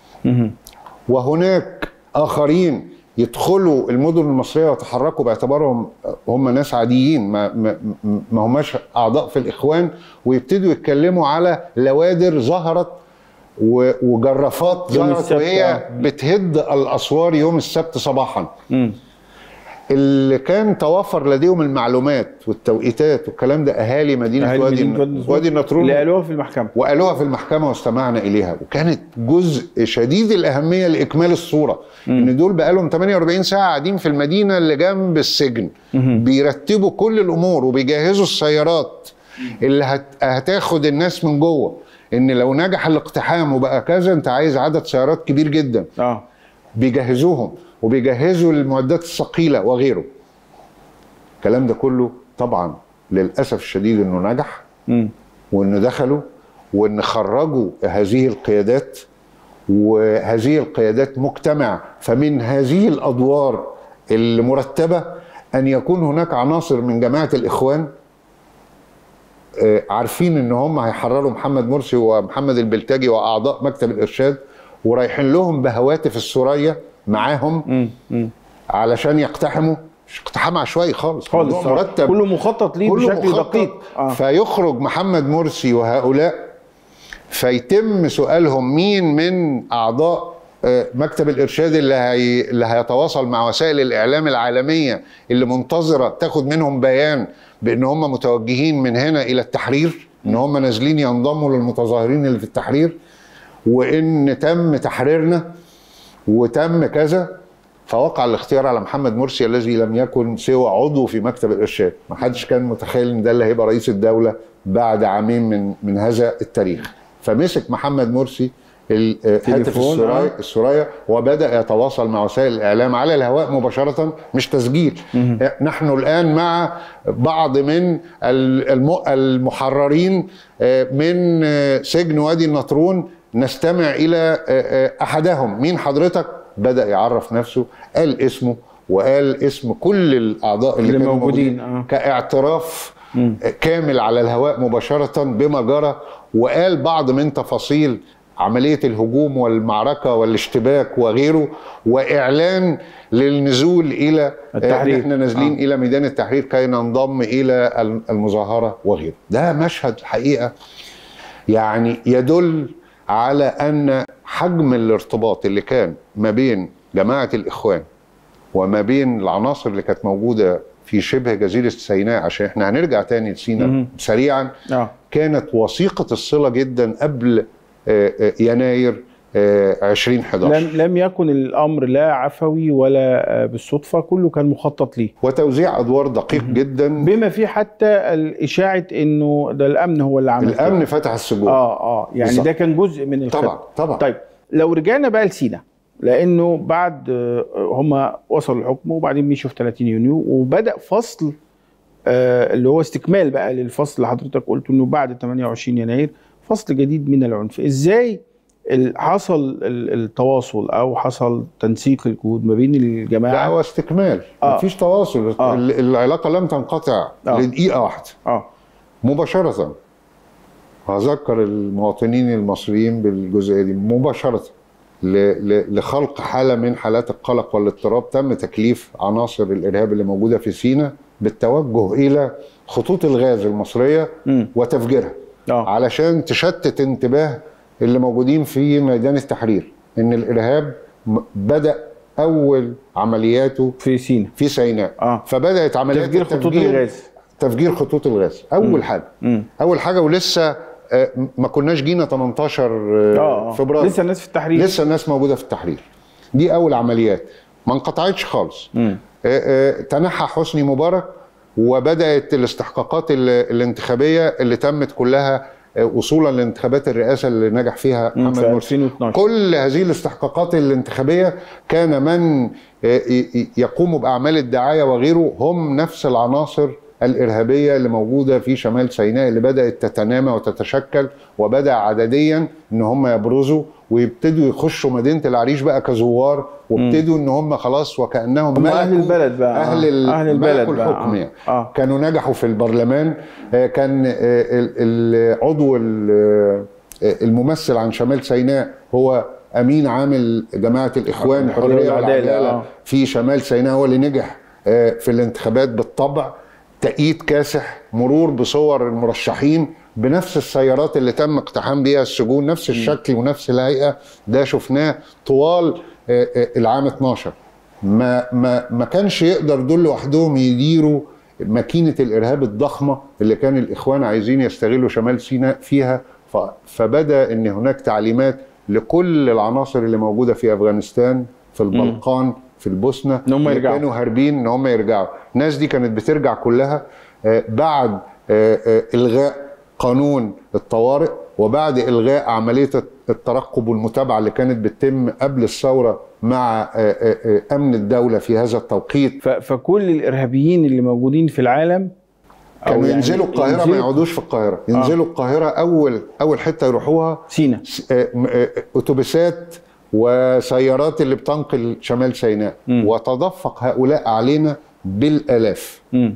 وهناك اخرين يدخلوا المدن المصريه ويتحركوا باعتبارهم هم ناس عاديين ما ما, ما هماش اعضاء في الاخوان ويبتدوا يتكلموا على لوادر ظهرت و- وجرافات يوم ظهرت السبت، وهي آه. بتهد الاسوار يوم السبت صباحا اللي كان توفر لديهم المعلومات والتوقيتات والكلام ده اهالي مدينه أهالي وادي مدينة وادي وادي النطرون اللي قالوها في المحكمه وقالوها في المحكمه واستمعنا اليها وكانت جزء شديد الاهميه لاكمال الصوره ان دول بقالهم 48 ساعه قاعدين في المدينه اللي جنب السجن بيرتبوا كل الامور وبيجهزوا السيارات اللي هت... هتاخد الناس من جوه ان لو نجح الاقتحام وبقى كذا انت عايز عدد سيارات كبير جدا اه بيجهزوهم وبيجهزوا المعدات الثقيله وغيره الكلام ده كله طبعا للاسف الشديد انه نجح مم. وان دخلوا وان خرجوا هذه القيادات وهذه القيادات مجتمع فمن هذه الادوار المرتبه ان يكون هناك عناصر من جماعه الاخوان آه، عارفين ان هم هيحرروا محمد مرسي ومحمد البلتاجي واعضاء مكتب الارشاد ورايحين لهم بهواتف السوريه معاهم مم. مم. علشان يقتحموا مش اقتحام عشوائي خالص خالص موضوع آه. مرتب كله مخطط ليه كله بشكل مخطط دقيق اه فيخرج محمد مرسي وهؤلاء فيتم سؤالهم مين من اعضاء آه، مكتب الارشاد اللي هي اللي هيتواصل مع وسائل الاعلام العالميه اللي منتظره تاخد منهم بيان بان هم متوجهين من هنا الى التحرير ان هم نازلين ينضموا للمتظاهرين اللي في التحرير وان تم تحريرنا وتم كذا فوقع الاختيار على محمد مرسي الذي لم يكن سوى عضو في مكتب الارشاد ما حدش كان متخيل ان ده اللي هيبقى رئيس الدوله بعد عامين من من هذا التاريخ فمسك محمد مرسي الهاتف تليفون، السرايا آه. السرايا وبدا يتواصل مع وسائل الاعلام على الهواء مباشره مش تسجيل نحن الان مع بعض من الم- المحررين آه، من آه، سجن وادي النطرون نستمع الى آه، آه، احدهم مين حضرتك بدا يعرف نفسه قال اسمه وقال اسم كل الاعضاء اللي, اللي كانوا موجودين، موجودين آه. كاعتراف كامل على الهواء مباشرة بما وقال بعض من تفاصيل عملية الهجوم والمعركة والاشتباك وغيره وإعلان للنزول إلى التحرير. إن احنا نازلين آه. إلى ميدان التحرير كي ننضم إلى المظاهرة وغيره ده مشهد الحقيقة يعني يدل على أن حجم الارتباط اللي كان ما بين جماعة الإخوان وما بين العناصر اللي كانت موجودة في شبه جزيرة سيناء عشان احنا هنرجع تاني لسيناء مهم. سريعا اه كانت وثيقة الصلة جدا قبل آه، آه، يناير آه، 2011 لم لم يكن الامر لا عفوي ولا آه، بالصدفه كله كان مخطط ليه وتوزيع أدوار دقيق جدا بما فيه حتى الاشاعه انه ده الامن هو اللي عمل الأمن كده. فتح السجون اه اه يعني بالظبط. ده كان جزء من الخطه طبعا طبعا طيب لو رجعنا بقى لسينا لانه بعد آه، هم وصلوا الحكم وبعدين مشوا في 30 يونيو وبدا فصل آه، اللي هو استكمال بقى للفصل اللي حضرتك قلت انه بعد 28 يناير فصل جديد من العنف ازاي ال- حصل ال- التواصل او حصل تنسيق الجهود ما بين لا الجماعه هو استكمال آه. مفيش تواصل آه. ال- العلاقة لم تنقطع آه. لدقيقة واحدة اه مباشرة هذكر المواطنين المصريين بالجزئية دي مباشرة ل- ل- لخلق حالة من حالات القلق والاضطراب تم تكليف عناصر الإرهاب اللي موجودة في سيناء بالتوجه إلى خطوط الغاز المصرية مم. وتفجيرها اه علشان تشتت انتباه اللي موجودين في ميدان التحرير إن الإرهاب م- بدأ أول عملياته في سينا في سيناء آه. فبدأت عمليات تفجير خطوط التفجير- الغاز تفجير خطوط الغاز اول حاجه مم. اول حاجه ولسه آه، ما كناش جينا 18 اه آه، آه. فبراير لسه الناس في التحرير لسه الناس موجوده في التحرير دي اول عمليات ما انقطعتش خالص مم. آه، آه، تنحى حسني مبارك وبدات الاستحقاقات ال- الانتخابيه اللي تمت كلها آه، وصولا لانتخابات الرئاسه اللي نجح فيها مم، محمد في مرسي 2012 كل هذه الاستحقاقات الانتخابيه كان من آه، ي- ي- يقوم باعمال الدعايه وغيره هم نفس العناصر الارهابيه اللي موجوده في شمال سيناء اللي بدات تتنامى وتتشكل وبدا عدديا ان هم يبرزوا ويبتدوا يخشوا مدينه العريش بقى كزوار وابتدوا ان هم خلاص وكانهم هم أهل ملكوا- البلد بقى، آه. اهل, ال- أهل البلد ملكوا بقى، الحكم آه. يعني آه. كانوا نجحوا في البرلمان آه، كان آه، ال- العضو ال- آه، الممثل عن شمال سيناء هو امين عامل جماعه الاخوان الحرية الحريه والعدالة، والعداله آه. في شمال سيناء هو اللي نجح آه، في الانتخابات بالطبع تأييد كاسح مرور بصور المرشحين بنفس السيارات اللي تم اقتحام بيها السجون نفس الشكل ونفس الهيئة ده شفناه طوال آه، آه، العام 12 ما ما ما كانش يقدر دول لوحدهم يديروا ماكينه الارهاب الضخمه اللي كان الاخوان عايزين يستغلوا شمال سيناء فيها ف- فبدا ان هناك تعليمات لكل العناصر اللي موجوده في افغانستان في البلقان في البوسنه إن هم اللي يرجعوا. كانوا هاربين ان هم يرجعوا الناس دي كانت بترجع كلها آه، بعد آه، آه، الغاء قانون الطوارئ وبعد الغاء عمليه الترقب والمتابعه اللي كانت بتتم قبل الثوره مع آه، آه، آه، امن الدوله في هذا التوقيت ف- فكل الارهابيين اللي موجودين في العالم أو كانوا يعني ينزلوا القاهره ما ينزلوا يقعدوش في القاهره ينزلوا القاهره اول اول حته يروحوها سينا س- آه، م- آه، اتوبيسات وسيارات اللي بتنقل شمال سيناء وتدفق هؤلاء علينا بالالاف مم.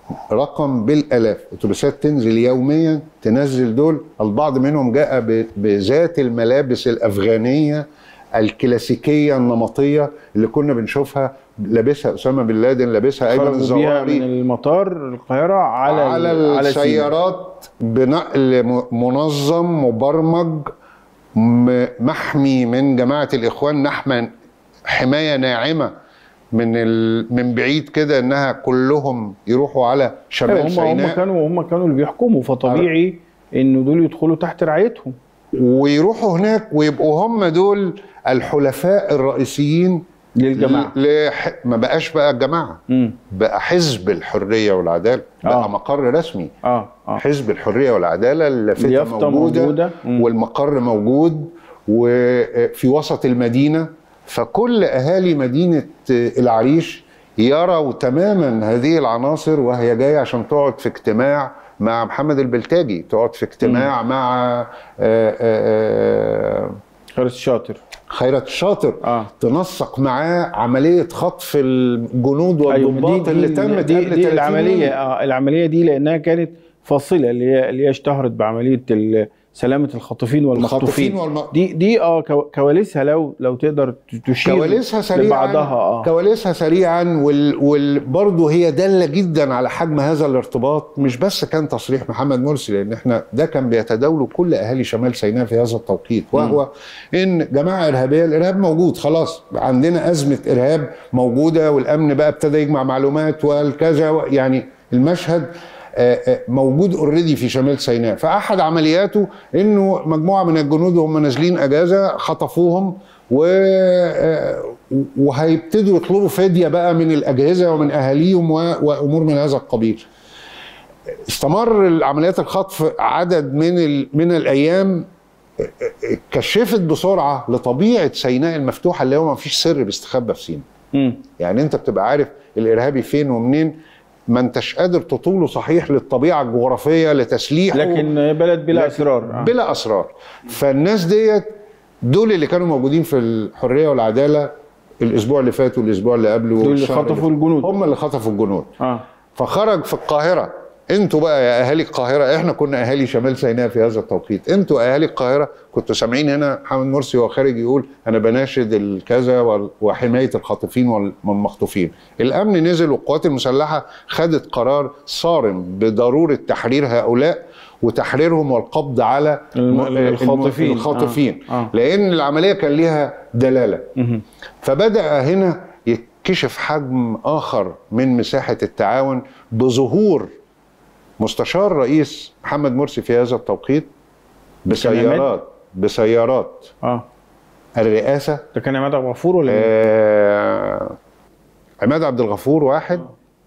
رقم بالالاف اتوبيسات تنزل يوميا تنزل دول البعض منهم جاء ب- بذات الملابس الافغانيه الكلاسيكيه النمطيه اللي كنا بنشوفها لابسها اسامه بن لادن لابسها ايمن خرجوا بيها الزواري من المطار القاهره على على, ال- على سينا. السيارات بنقل م- منظم مبرمج م- محمي من جماعه الاخوان نحمه حمايه ناعمه من ال... من بعيد كده انها كلهم يروحوا على شمال أيوة هم هم سيناء كانوا هم كانوا اللي بيحكموا فطبيعي انه دول يدخلوا تحت رعايتهم ويروحوا هناك ويبقوا هم دول الحلفاء الرئيسيين للجماعه ل... لح... ما بقاش بقى الجماعه امم بقى حزب الحريه والعداله بقى آه. مقر رسمي اه اه حزب الحريه والعداله اللافتة اليافطة موجودة, موجودة. مم. والمقر موجود وفي وسط المدينه فكل اهالي مدينه العريش يروا تماما هذه العناصر وهي جايه عشان تقعد في اجتماع مع محمد البلتاجي تقعد في اجتماع مع آه، آه، آه، خالد الشاطر خيرت الشاطر آه. تنسق معاه عمليه خطف الجنود والضباط اللي تمت دي, قبل دي 30 العمليه يوم. آه العمليه دي لانها كانت فاصله اللي هي اللي هي اشتهرت بعمليه ال- سلامه الخطيفين والمخطوفين الخاطفين والم- دي دي اه كو- كواليسها لو لو تقدر ت- تشير كواليسها سريعا لبعضها اه كواليسها سريعا وال... وال... برضه هي داله جدا على حجم هذا الارتباط مش بس كان تصريح محمد مرسي لان احنا ده كان بيتداوله كل اهالي شمال سيناء في هذا التوقيت وهو ان جماعه ارهابيه الارهاب موجود خلاص عندنا ازمه ارهاب موجوده والامن بقى ابتدى يجمع معلومات والكذا يعني المشهد آه، آه، موجود اوريدي في شمال سيناء فاحد عملياته انه مجموعه من الجنود وهم نازلين اجازه خطفوهم و آه، وهيبتدوا يطلبوا فديه بقى من الاجهزه ومن اهاليهم و- وامور من هذا القبيل استمر عمليات الخطف عدد من ال... من الايام كشفت بسرعه لطبيعه سيناء المفتوحه اللي هو ما فيش سر بيستخبى في سيناء مم. يعني انت بتبقى عارف الارهابي فين ومنين ما انتش قادر تطوله صحيح للطبيعه الجغرافيه لتسليحه لكن بلد بلا لكن اسرار آه. بلا اسرار فالناس ديت دول اللي كانوا موجودين في الحريه والعداله الاسبوع اللي فات والاسبوع اللي قبله دول اللي والشهر خطفوا فات. الجنود. هم اللي خطفوا الجنود اه فخرج في القاهره انتوا بقى يا اهالي القاهره احنا كنا اهالي شمال سيناء في هذا التوقيت انتوا اهالي القاهره كنتوا سامعين هنا محمد مرسي وهو خارج يقول انا بناشد الكذا وال- وحمايه الخاطفين وال- والمخطوفين الامن نزل والقوات المسلحه خدت قرار صارم بضروره تحرير هؤلاء وتحريرهم والقبض على الم- م- الخاطفين. الخاطفين آه. آه. لان العمليه كان ليها دلاله مهم. فبدا هنا يتكشف حجم اخر من مساحه التعاون بظهور مستشار رئيس محمد مرسي في هذا التوقيت بسيارات بسيارات اه الرئاسه ده كان عماد عبد الغفور ولا مين؟ آه عماد عبد الغفور واحد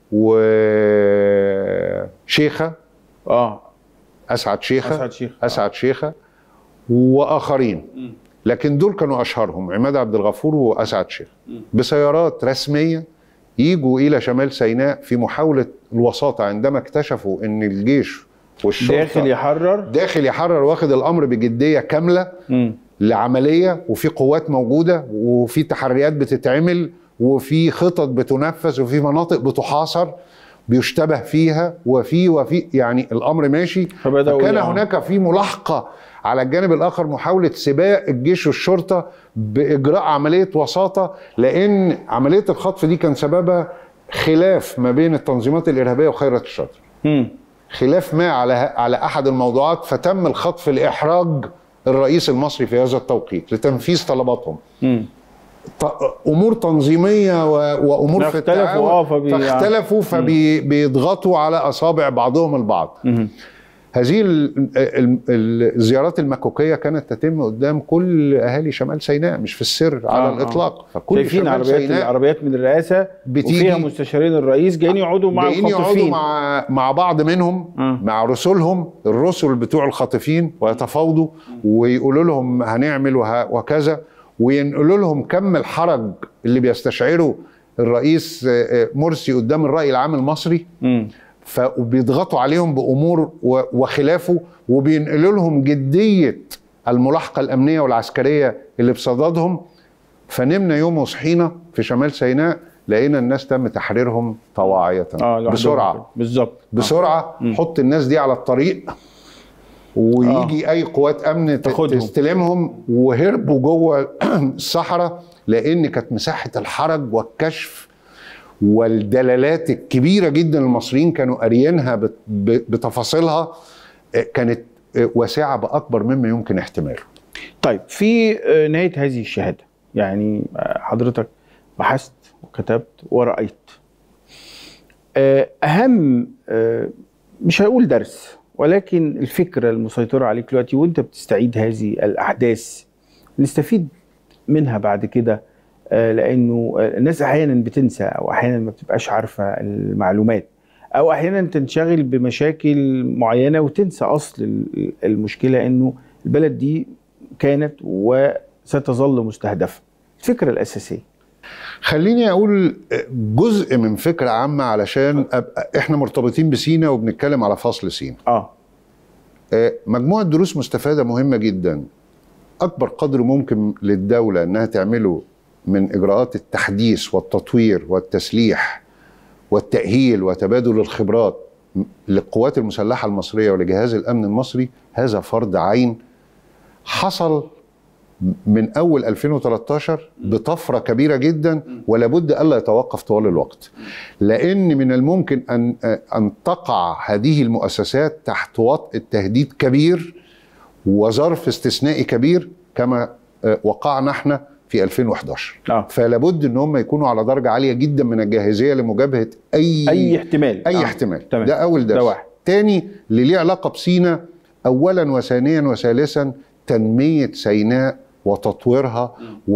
وشيخه اه اسعد شيخه اسعد شيخ اسعد شيخه واخرين لكن دول كانوا اشهرهم عماد عبد الغفور واسعد شيخ بسيارات رسميه يجوا الى شمال سيناء في محاوله الوساطه عندما اكتشفوا ان الجيش والشرطه داخل يحرر داخل يحرر واخد الامر بجديه كامله مم. لعمليه وفي قوات موجوده وفي تحريات بتتعمل وفي خطط بتنفذ وفي مناطق بتحاصر بيشتبه فيها وفي وفي يعني الامر ماشي فبدأوا فكان يعني- هناك في ملاحقه على الجانب الاخر محاوله سباق الجيش والشرطه باجراء عمليه وساطه لان عمليه الخطف دي كان سببها خلاف ما بين التنظيمات الارهابيه وخيرت الشاطر مم. خلاف ما على على احد الموضوعات فتم الخطف لاحراج الرئيس المصري في هذا التوقيت لتنفيذ طلباتهم مم. ط- امور تنظيميه و- وامور في اختلفوا، التعاون آه، فبي- فاختلفوا فبيضغطوا على اصابع بعضهم البعض هذه ال- ال- ال- الزيارات المكوكيه كانت تتم قدام كل اهالي شمال سيناء مش في السر على آه، آه. الاطلاق فكل شايفين شمال عربيات سيناء العربيات من الرئاسه بتيجي- وفيها مستشارين الرئيس جايين يقعدوا مع جايين يقعدوا الخاطفين مع مع بعض منهم آه. مع رسلهم الرسل بتوع الخاطفين ويتفاوضوا ويقولوا لهم هنعمل وه- وكذا وينقلوا لهم كم الحرج اللي بيستشعره الرئيس آه، آه، مرسي قدام الرأي العام المصري مم. فبيضغطوا عليهم بامور و- وخلافه وبينقلوا لهم جديه الملاحقه الامنيه والعسكريه اللي بصددهم فنمنا يوم وصحينا في شمال سيناء لقينا الناس تم تحريرهم طواعيه اه لوحدهم كده. بسرعه بالظبط بسرعه حط الناس دي على الطريق ويجي اي قوات امن ت- تاخدهم. تستلمهم وهربوا جوه الصحراء لان كانت مساحه الحرج والكشف والدلالات الكبيره جدا المصريين كانوا قاريينها بت- ب- بتفاصيلها آه، كانت آه، واسعه باكبر مما يمكن احتماله طيب في آه، نهايه هذه الشهاده يعني آه، حضرتك بحثت وكتبت ورأيت آه، اهم آه، مش هقول درس ولكن الفكره المسيطره عليك دلوقتي وانت بتستعيد هذه الاحداث نستفيد منها بعد كده آه، لانه آه، الناس احيانا بتنسى او احيانا ما بتبقاش عارفه المعلومات او احيانا تنشغل بمشاكل معينه وتنسى اصل ال- المشكله انه البلد دي كانت وستظل مستهدفه الفكره الاساسيه خليني اقول جزء من فكره عامه علشان أبقى احنا مرتبطين بسينا وبنتكلم على فصل سينا اه آه، مجموعة دروس مستفادة مهمة جدا أكبر قدر ممكن للدولة أنها تعمله من إجراءات التحديث والتطوير والتسليح والتأهيل وتبادل الخبرات م- للقوات المسلحة المصرية ولجهاز الأمن المصري هذا فرض عين حصل من أول 2013 بطفرة كبيرة جدا ولا بد ألا يتوقف طوال الوقت لأن من الممكن أن أن تقع هذه المؤسسات تحت وطء التهديد كبير وظرف استثنائي كبير كما آه، وقعنا احنا في 2011 آه. فلا بد ان هم يكونوا على درجه عاليه جدا من الجاهزيه لمجابهه اي اي احتمال اي آه. احتمال تمام. ده اول درس ده واحد تاني اللي ليه علاقه بسينا اولا وثانيا وثالثا تنميه سيناء وتطويرها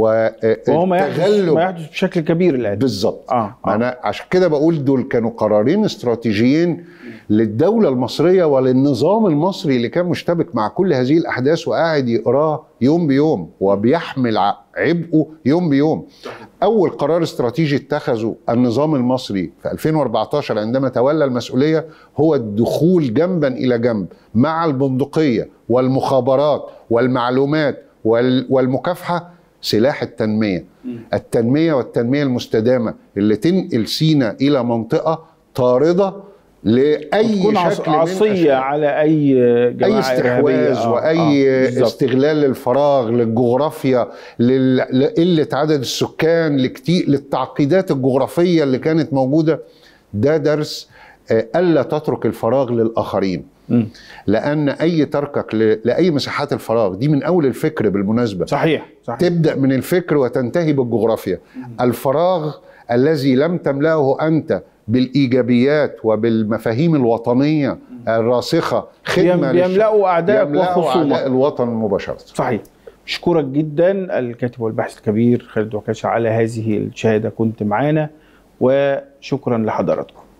وهو ما يحدث والتغلب ما يحدث بشكل كبير الان بالظبط اه, آه. انا عشان كده بقول دول كانوا قرارين استراتيجيين للدوله المصريه وللنظام المصري اللي كان مشتبك مع كل هذه الاحداث وقاعد يقراه يوم بيوم وبيحمل ع- عبئه يوم بيوم اول قرار استراتيجي اتخذه النظام المصري في 2014 عندما تولى المسؤوليه هو الدخول جنبا الى جنب مع البندقيه والمخابرات والمعلومات وال- والمكافحه سلاح التنميه التنميه والتنميه المستدامه اللي تنقل سينا الى منطقه طارده لاي تكون عص- شكل من عصيه أشكال. على اي جماعه اي استحواذ إرهابية. آه، واي آه، بالظبط. استغلال للفراغ للجغرافيا لل- لقله عدد السكان لكتير للتعقيدات الجغرافيه اللي كانت موجوده ده درس آه، الا تترك الفراغ للاخرين مم. لان اي تركك ل- لاي مساحات الفراغ دي من اول الفكر بالمناسبه صحيح صحيح تبدا من الفكر وتنتهي بالجغرافيا الفراغ الذي لم تملاه انت بالايجابيات وبالمفاهيم الوطنيه الراسخه خدمه بيم- للشعب. بيملأوا أعدائك بيملأوا وخصومك. اعداء الوطن مباشره صحيح اشكرك جدا الكاتب والباحث الكبير خالد وكاشة على هذه الشهاده كنت معانا وشكرا لحضراتكم